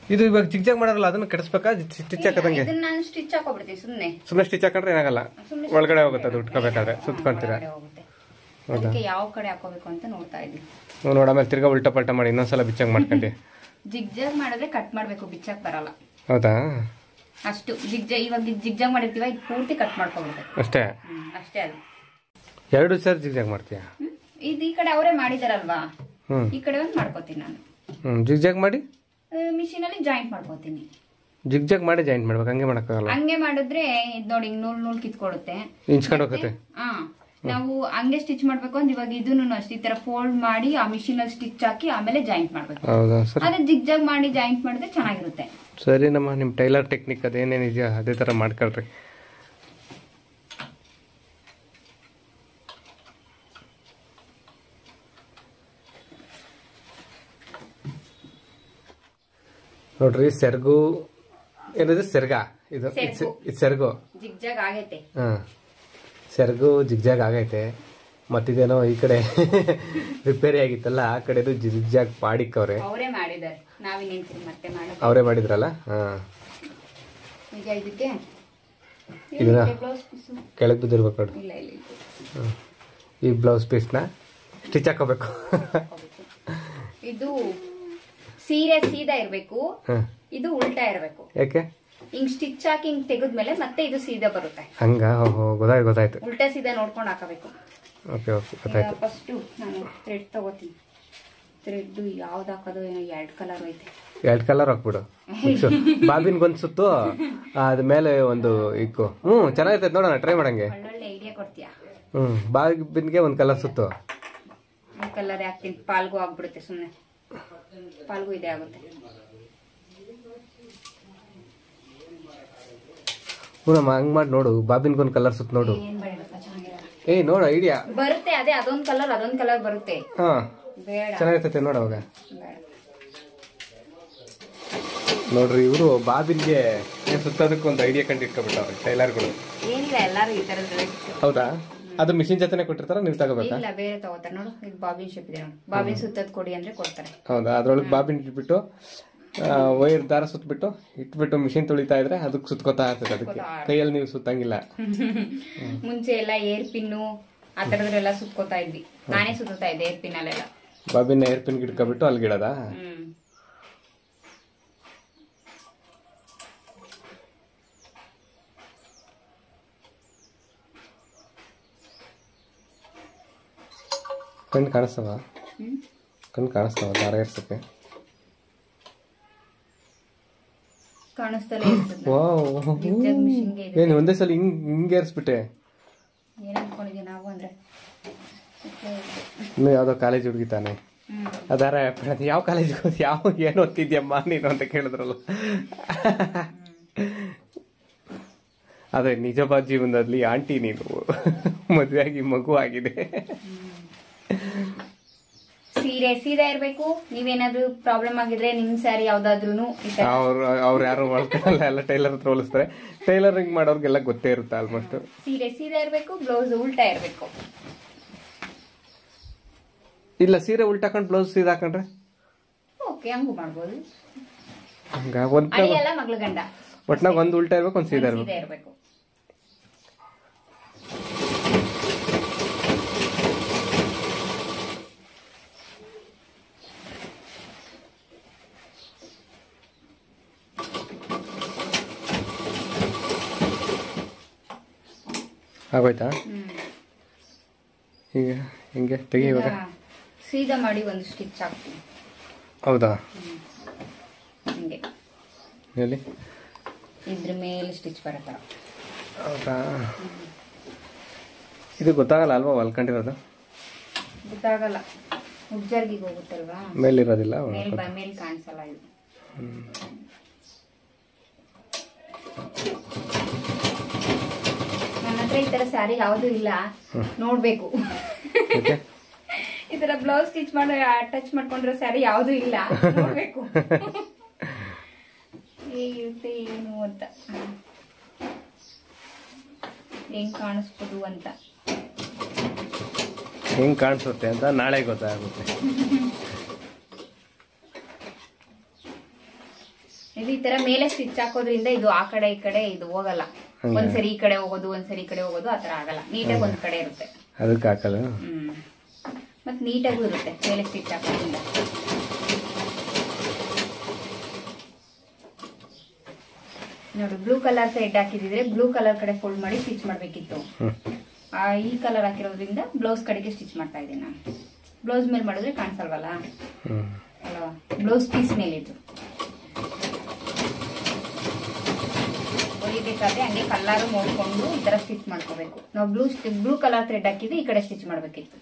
ಇದು ಇವಾಗ ಜಿಗ್ಜಾಗ್ ಮಾಡಾರಲ್ಲ ಅದನ್ನ ಕೆಡಿಸ್ಬೇಕಾ ಸ್ಟಿಚ್ ಹಾಕದಂಗೆ ಇದನ್ನ ನಾನು ಸ್ಟಿಚ್ ಹಾಕೋಬಿಡ್ತೀನಿ ಸುಮ್ನೆ ಸುಮ್ಮನೆ ಸ್ಟಿಚ್ ಹಾಕೊಂಡ್ರೆ ಏನಾಗಲ್ಲ ಸುಮ್ನೆ ಒಳಗಡೆ ಹೋಗುತ್ತೆ ಅದು ಉಟ್ಕೋಬೇಕಾದ್ರೆ ಸುತ್ಕೊಂತೀರಾ ಒಳಗಡೆ ಹೋಗುತ್ತೆ ಅದಕ್ಕೆ ಯಾವ ಕಡೆ ಹಾಕೋಬೇಕು ಅಂತ ನೋಡ್ತಾ ಇದ್ದೀನಿ ನೀವು ನೋಡ ಆಮೇಲೆ ತಿರ್ಗಾ ಉಲ್ಟಾ ಪಲ್ಟಾ ಮಾಡಿ ಇನ್ನೊಂದ್ಸಲ ಬಿಚ್ಚಂಗ್ ಮಾಡ್ಕೊಂಡಿ ಜಿಗ್ಜಾಗ್ ಮಾಡಿದ್ರೆ ಕಟ್ ಮಾಡ್ಬೇಕು ಬಿಚ್ಚಕ್ ಬರಲ್ಲ ಹೌದಾ ಅಷ್ಟು ಜಿಗ್ಜ ಇವಾಗ ಜಿಗ್ಜಾಗ್ ಮಾಡಿರ್ತೀವ ಇದು ಪೂರ್ತಿ ಕಟ್ ಮಾಡ್ಕೊಬಿಡ್ಬೇಕು ಅಷ್ಟೇ ಹ್ಮ್, ಅಷ್ಟೇ ಅದು ಎರಡು ಸರ್ ಜಿಗ್ಜಾಗ್ ಮಾಡ್ತೀಯಾ ಹ್ಮ್? ಇದು ಈ ಕಡೆ ಅವರೇ ಮಾಡಿದಾರಲ್ವಾ ಹ್ಮ್ ಈ ಕಡೆ ಒಂದು ಮಾಡ್ಕೋತೀನಿ ನಾನು ಹ್ಮ್ ಜಿಗ್ಜಾಗ್ ಮಾಡಿ ಮಿಷಿನ್ ಅಲ್ಲಿ ಜಾಯಿಂಟ್ ಮಾಡ್ಕೋತೀನಿ ಜಿಗ್ಜಾಗ್ ಮಾಡಿ ಜಾಯಿಂಟ್ ಮಾಡ್ಬೇಕು ಹಂಗೆ ಮಾಡಕ್ಕಾಗಲ್ಲ ಹಂಗೆ ಮಾಡಿದ್ರೆ ಇದ್ ನೋಡಿ ಹಿಂಗ್ ನೂಲ್ ನೂಲ್ ಕಿತ್ಕೊಡುತ್ತೆ ಇಂಚ್ಕೊಂಡು ಹೋಗುತ್ತೆ ಹಾ ನಾವು ಹಂಗೆ ಸ್ಟಿಚ್ ಮಾಡ್ಬೇಕು ಅಂದ್ರೆ ಇವಾಗ ಇದನ್ನು ಅಷ್ಟೇ ಈ ತರ ಫೋಲ್ಡ್ ಮಾಡಿ ಆ ಮಿಷಿನ್ ಅಲ್ಲಿ ಸ್ಟಿಚ್ ಹಾಕಿ ಆಮೇಲೆ ಜಾಯಿಂಟ್ ಮಾಡ್ಬೇಕು ಹೌದಾ ಸರ್ ಅದೇ ಜಿಗ್ಜಾಗ್ ಮಾಡಿ ಜಾಯಿಂಟ್ ಮಾಡಿದ್ರೆ ಚೆನ್ನಾಗಿರುತ್ತೆ ಸರಿ ನಮ್ಮ ನಿಮ್ಮ ಟೈಲರ್ ಟೆಕ್ನಿಕ್ ಅದೇನೇನಿದೆಯೋ ಅದೇ ಥರ ಮಾಡ್ಕೊಳ್ರಿ ನೋಡ್ರಿ ಸೆರ್ಗು ಏನಿದೆ ಸೆರ್ಗ ಇದು ಸೆರ್ಗು. ಇದು ಸೆರ್ಗು ಜಿಗ್ಜಾಗ್ ಆಗೈತೆ ಹಾಂ ಸೆರ್ಗು ಜಿಗ್ಜಾಗ್ ಆಗೈತೆ ಮತ್ತಿದೇನೋ ಈ ಕಡೆ ರಿಪೇರಿ ಆಗಿತ್ತಲ್ಲ ಆ ಕಡೆದು ಜಿಗ್ಜಾಗ್ ಪಾಡಿಕ್ಕವ್ರೆ ಅವರೇ ಮಾಡಿದ್ದಾರೆ ನಾವಿನ್ನೇಂತೀನಿ ಮತ್ತೆ ಮಾಡೋದು ಅವರೇ ಮಾಡಿದ್ರಲ್ಲ ಹಾಂ ಈಗ ಇದಕ್ಕೆ ಇದನ್ನ? ಬ್ಲೌಸ್ ಪೀಸು ಕೆಳಗೆ ಬಿದ್ದಿರ್ಬೇಕು ನೋಡಿ ಇಲ್ಲ ಇಲ್ಲ ಇಲ್ಲ. ಹ್ಮ್. ಈ ಬ್ಲೌಸ್ ಪೀಸ್ನ ಸ್ಟಿಚ್ ಹಾಕೋಬೇಕು ಇದು ಸೀರೆ ಸೀದಾ ಇರ್ಬೇಕು ಹ್ಮ್. ಇದು ಉಲ್ಟಾ ಇರ್ಬೇಕು ಯಾಕೆ ಹಿಂಗ್ ಸ್ಟಿಚ್ ಹಾಕಿ ಹಿಂಗ್ ತೆಗೆದ್ಮೇಲೆ ಮತ್ತೆ ಇದು ಸೀದಾ ಬರುತ್ತೆ ಹಂಗ ಓಹೋ ಗೊತ್ತಾಯ್ತು ಗೊತ್ತಾಯ್ತು ಉಲ್ಟಾ ಸೀದಾ ನೋಡ್ಕೊಂಡು ಹಾಕಬೇಕು ಓಕೆ ಓಕೆ ಗೊತ್ತಾಯ್ತು ಫಸ್ಟು ನಾನು ಥ್ರೆಡ್ ತಗೋತೀನಿ ಥ್ರೆಡ್ ಯಾವ್ದು ಹಾಕೋದು ಏನೋ ಎರಡು ಕಲರ್ ಐತೆ ಎರಡು ಕಲರ್ ಹಾಕ್ಬಿಡು ಬಾಬಿನ್ಗೊಂದು ಸುತ್ತು ಅದ ಮೇಲೆ ಒಂದು ಇಕ್ಕು ಹ್ಞೂ ಚೆನ್ನಾಗಿರ್ತೈತೆ ನೋಡೋಣ ಟ್ರೈ ಮಾಡಂಗೆ ಒಳ್ಳೊಳ್ಳೆ ಐಡಿಯಾ ಕೊಡ್ತೀಯಾ ಹ್ಞೂ ಬಾಬಿನ್ಗೆ ಒಂದು ಕಲರ್ ಸುತ್ತು ಈ ಕಲರ್ ಹಾಕ್ತೀನಿ ಪಾಲ್ಗೂ ಆಗ್ಬಿಡುತ್ತೆ ಸುಮ್ಮನೆ ಪಾಲ್ಗೂ ಇದೇ ಆಗುತ್ತೆ ಹ್ಞೂ ನಮ್ಮ ಹಂಗೆ ಮಾಡಿ ನೋಡು ಬಾಬಿನ್ಗೊಂದು ಕಲರ್ ಸುತ್ತು ನೋಡು ಏನ್ ಬೇಡಪ್ಪ ಚೆನ್ನಾಗಿರಲ್ಲ ಏಯ್ ನೋಡು ಐಡಿಯಾ ಬರುತ್ತೆ ಅದೇ ಅದೊಂದ್ ಕಲರ್ ಅದೊಂದ್ ಕಲರ್ ಬರುತ್ತೆ ಹಾಂ ಬೇಡ ಚೆನ್ನಾಗಿರ್ತೈತೆ ನೋಡು ಅವಾಗ ಬೇಡ ನೋಡ್ರಿ ಇವರು ಬಾಬಿನ್ಗೆ ಸುತ್ತೋದಕ್ಕೆ ಒಂದು ಐಡಿಯಾ ಕಂಡು ಇಟ್ಕೊಬಿಟ್ಟವ್ರೆ ಟೈಲರ್ಗಳು ಏನಿಲ್ಲ ಎಲ್ಲಾರು ಈ ತರದ್ ಹೌದಾ ಅದು ಮಿಷಿನ್ ಜೊತೆನೆ ಕೊಟ್ಟಿರ್ತಾರ ನೀವು ತಗೋಬೇಕಾ ಇಲ್ಲ ಬೇರೆ ತಗೋತಾರೆ ನೋಡು ಇದು ಬಾಬಿನ್ ಶೇಪ್ ಇದೆ ನೋಡು ಬಾಬಿನ್ ಸುತ್ತದ್ ಕೊಡಿ ಅಂದ್ರೆ ಕೊಡ್ತಾರೆ ಹೌದಾ ಅದ್ರೊಳಗೆ ಬಾಬಿನ್ ಇಟ್ಬಿಟ್ಟು ವೈರ್ ದಾರ ಸುತ್ತಬಿಟ್ಟು ಇಟ್ಬಿಟ್ಟು ಮಿಷಿನ್ ತುಳಿತಾ ಇದ್ರೆ ಅದಕ್ಕೆ ಸುತ್ಕೋತಾ ಇರ್ತದೆ ಅದಕ್ಕೆ ಕೈಯಲ್ಲಿ ನೀವು ಸುತ್ತಂಗಿಲ್ಲ ಮುಂಚೆ ಎಲ್ಲ ಏರ್ ಪಿನ್ನು ಆ ತರದ್ರೆಲ್ಲ ಸುತ್ಕೋತಾ ಇದ್ವಿ ನಾನೇ ಸುತ್ತಾ ಇದ್ದೆ ಏರ್ ಪಿನ್ ಅಲ್ಲೆಲ್ಲ ಬಾಬಿನ ಏರ್ ಪಿನ್ ಇಟ್ಕೊಬಿಟ್ಟು ಅಲ್ಲಿ ಗಿಡದ ಹ್ಮ್ ಕಣ್ಣು ಕಾಣಿಸ್ತವ ಹ್ಮ್ ಕಣ್ಣು ಕಾಣಿಸ್ತವ ದಾರ ಏರ್ಸಕ್ಕೆ ಕಾಣಿಸ್ತಲೇ ಇರ್ತದೆ ವಾವ್ ಜಿಗ್ಜಾಗ್ ಮಿಷಿನ್ಗೆ ಇದೆ ಏನು ಒಂದೇ ಸಲ ಹಿಂಗ್ ಹಿಂಗೆ ಏರ್ಸ್ಬಿಟ್ಟೆ ಏನ್ ಅನ್ಕೊಂಡಿದ್ವಿ ನಾವು ಅಂದ್ರೆ ಇನ್ನು ಯಾವ್ದೋ ಕಾಲೇಜ್ ಹುಡುಗಿ ತಾನೆ ಹ್ಮ್ ಅದಾರ ಯಾವ ಕಾಲೇಜ್ ಯಾವ ಏನು ಓದ್ತಿದ್ಯಮ್ಮ ನೀನು ಅಂತ ಕೇಳಿದ್ರಲ್ಲ ಅದೇ ನಿಜವಾದ ಜೀವನದಲ್ಲಿ ಆಂಟಿ ನೀನು ಮದುವೆಯಾಗಿ ಮಗು ಆಗಿದೆ ಸೀರೆ ಸೀದಾ ಇರ್ಬೇಕು ನೀವೇನಾದ್ರೂ ಪ್ರಾಬ್ಲಮ್ ಆಗಿದ್ರೆ ನಿಮ್ ಸ್ಯಾರಿ ಯಾವ್ದಾದ್ರು ಅವ್ರು ಅವ್ರು ಯಾರು ಮಾಡ್ಕೊಳ್ಳಲ್ಲ ಎಲ್ಲ ಟೈಲರ್ ಹತ್ರ ಹೋಲಿಸ್ತಾರೆ ಟೈಲರಿಂಗ್ ಮಾಡೋರ್ಗೆಲ್ಲ ಗೊತ್ತೇ ಇರುತ್ತೆ ಆಲ್ಮೋಸ್ಟ್ ಸೀರೆ ಸೀದಾ ಇರ್ಬೇಕು ಬ್ಲೌಸ್ ಉಲ್ಟಾ ಇರ್ಬೇಕು ಇಲ್ಲ ಸೀರೆ ಉಲ್ಟಾಕೊಂಡು ಬ್ಲೌಸ್ ಸೀದಾ ಹಾಕೊಂಡ್ರೆ ಓಕೆ ಹಂಗೂ ಮಾಡ್ಬೋದು ಹಂಗ ಒಂದ್ ಅಳಿಯಲ್ಲ ಮಗ್ಳ ಗಂಡ ಒಟ್ನಾಗ ಒಂದು ಉಲ್ಟಾ ಇರ್ಬೇಕು ಒಂದು ಸೀದಾ ಇರ್ಬೇಕು ಸೀದಾ ಇರ್ಬೇಕು ಆಗೋಯ್ತಾ ಹ್ಮ್ ಈಗ ಹಿಂಗೆ ತೆಗಿ ಇವಾಗ ಈಗ ಸೀದಾ ಮಾಡಿ ಒಂದು ಸ್ಟಿಚ್ ಹಾಕ್ತೀನಿ ಹೌದಾ ಹಿಂಗೆ ಎಲ್ಲಿ ಇದ್ರ ಮೇಲೆ ಸ್ಟಿಚ್ ಬರತ್ತ ಹೌದಾ ಇದು ಗೊತ್ತಾಗಲ್ಲ ಅಲ್ವಾ ಹೊಲ್ಕೊಂಡಿರೋದು ಗೊತ್ತಾಗಲ್ಲ ಹುಡ್ಜರ್ಗಿಗೆ ಹೋಗುತ್ತಲ್ವಾ ಮೇಲಿರೋದಿಲ್ಲ ಮೇಲ್ ಬ ಮೇಲ್ ಕಾಣಿಸಲ್ಲ ಇದು ನನ್ನ ಹತ್ರ ಈ ತರ ಸ್ಯಾರಿ ಯಾವ್ದು ಇಲ್ಲ ನೋಡ್ಬೇಕು ಓಕೆ ಈ ತರ ಬ್ಲೌಸ್ ಸ್ಟಿಚ್ ಮಾಡೋ ಟಚ್ ಮಾಡ್ಕೊಂಡಿರೋ ಸ್ಯಾರಿ ಯಾವ್ದು ಇಲ್ಲ ನೋಡ್ಬೇಕು ಹೇಗಿರುತ್ತೆ ಏನು ಅಂತ ಹೆಂಗ್ ಕಾಣಿಸ್ಬೋದು ಅಂತ ಹೆಂಗ್ ಕಾಣಿಸುತ್ತೆ ಅಂತ ನಾಳೆ ಗೊತ್ತಾಗುತ್ತೆ ತರ ಮೇಲೆ ಸ್ಟಿಚ್ ಹಾಕೋದ್ರಿಂದ ಇದು ಆ ಕಡೆ ಈ ಕಡೆ ಇದು ಹೋಗಲ್ಲ ಒಂದ್ಸರಿ ಈ ಕಡೆ ಹೋಗೋದು ಒಂದ್ಸರಿ ಈ ಕಡೆ ಹೋಗೋದು ಆತರ ಆಗಲ್ಲ ನೀಟಾಗಿ ಒಂದ್ ಕಡೆ ಇರುತ್ತೆ ಅದಕ್ಕೆ ಹಾಕೋದು ಹ್ಮ್ ಮತ್ ನೀಟಾಗೂ ಇರುತ್ತೆ ಮೇಲೆ ಸ್ಟಿಚ್ ಹಾಕೋದ್ರಿಂದ ನೋಡಿ ಬ್ಲೂ ಕಲರ್ ಸೈಡ್ ಹಾಕಿದಿದ್ರೆ ಬ್ಲೂ ಕಲರ್ ಕಡೆ ಫೋಲ್ಡ್ ಮಾಡಿ ಸ್ಟಿಚ್ ಮಾಡ್ಬೇಕಿತ್ತು ಹ್ಮ್ ಆ, ಈ ಕಲರ್ ಹಾಕಿರೋದ್ರಿಂದ ಬ್ಲೌಸ್ ಕಡೆಗೆ ಸ್ಟಿಚ್ ಮಾಡ್ತಾ ಇದ್ದೀನಿ ನಾನು ಬ್ಲೌಸ್ ಮೇಲೆ ಮಾಡಿದ್ರೆ ಕಾಣಿಸಲ್ವಲ್ಲ ಹ್ಮ್ ಅಲ್ವಾ ಬ್ಲೌಸ್ ಪೀಸ್ ಮೇಲೆ ಇದು ಹೊಲಿಬೇಕಾದ್ರೆ ಹಂಗೆ ಕಲ್ಲರು ನೋಡ್ಕೊಂಡು ಈ ತರ ಸ್ಟಿಚ್ ಮಾಡ್ಕೋಬೇಕು ನಾವು ಬ್ಲೂ ಬ್ಲೂ ಕಲರ್ ಥ್ರೆಡ್ ಹಾಕಿದ್ರೆ ಈ ಕಡೆ ಸ್ಟಿಚ್ ಮಾಡ್ಬೇಕಿತ್ತು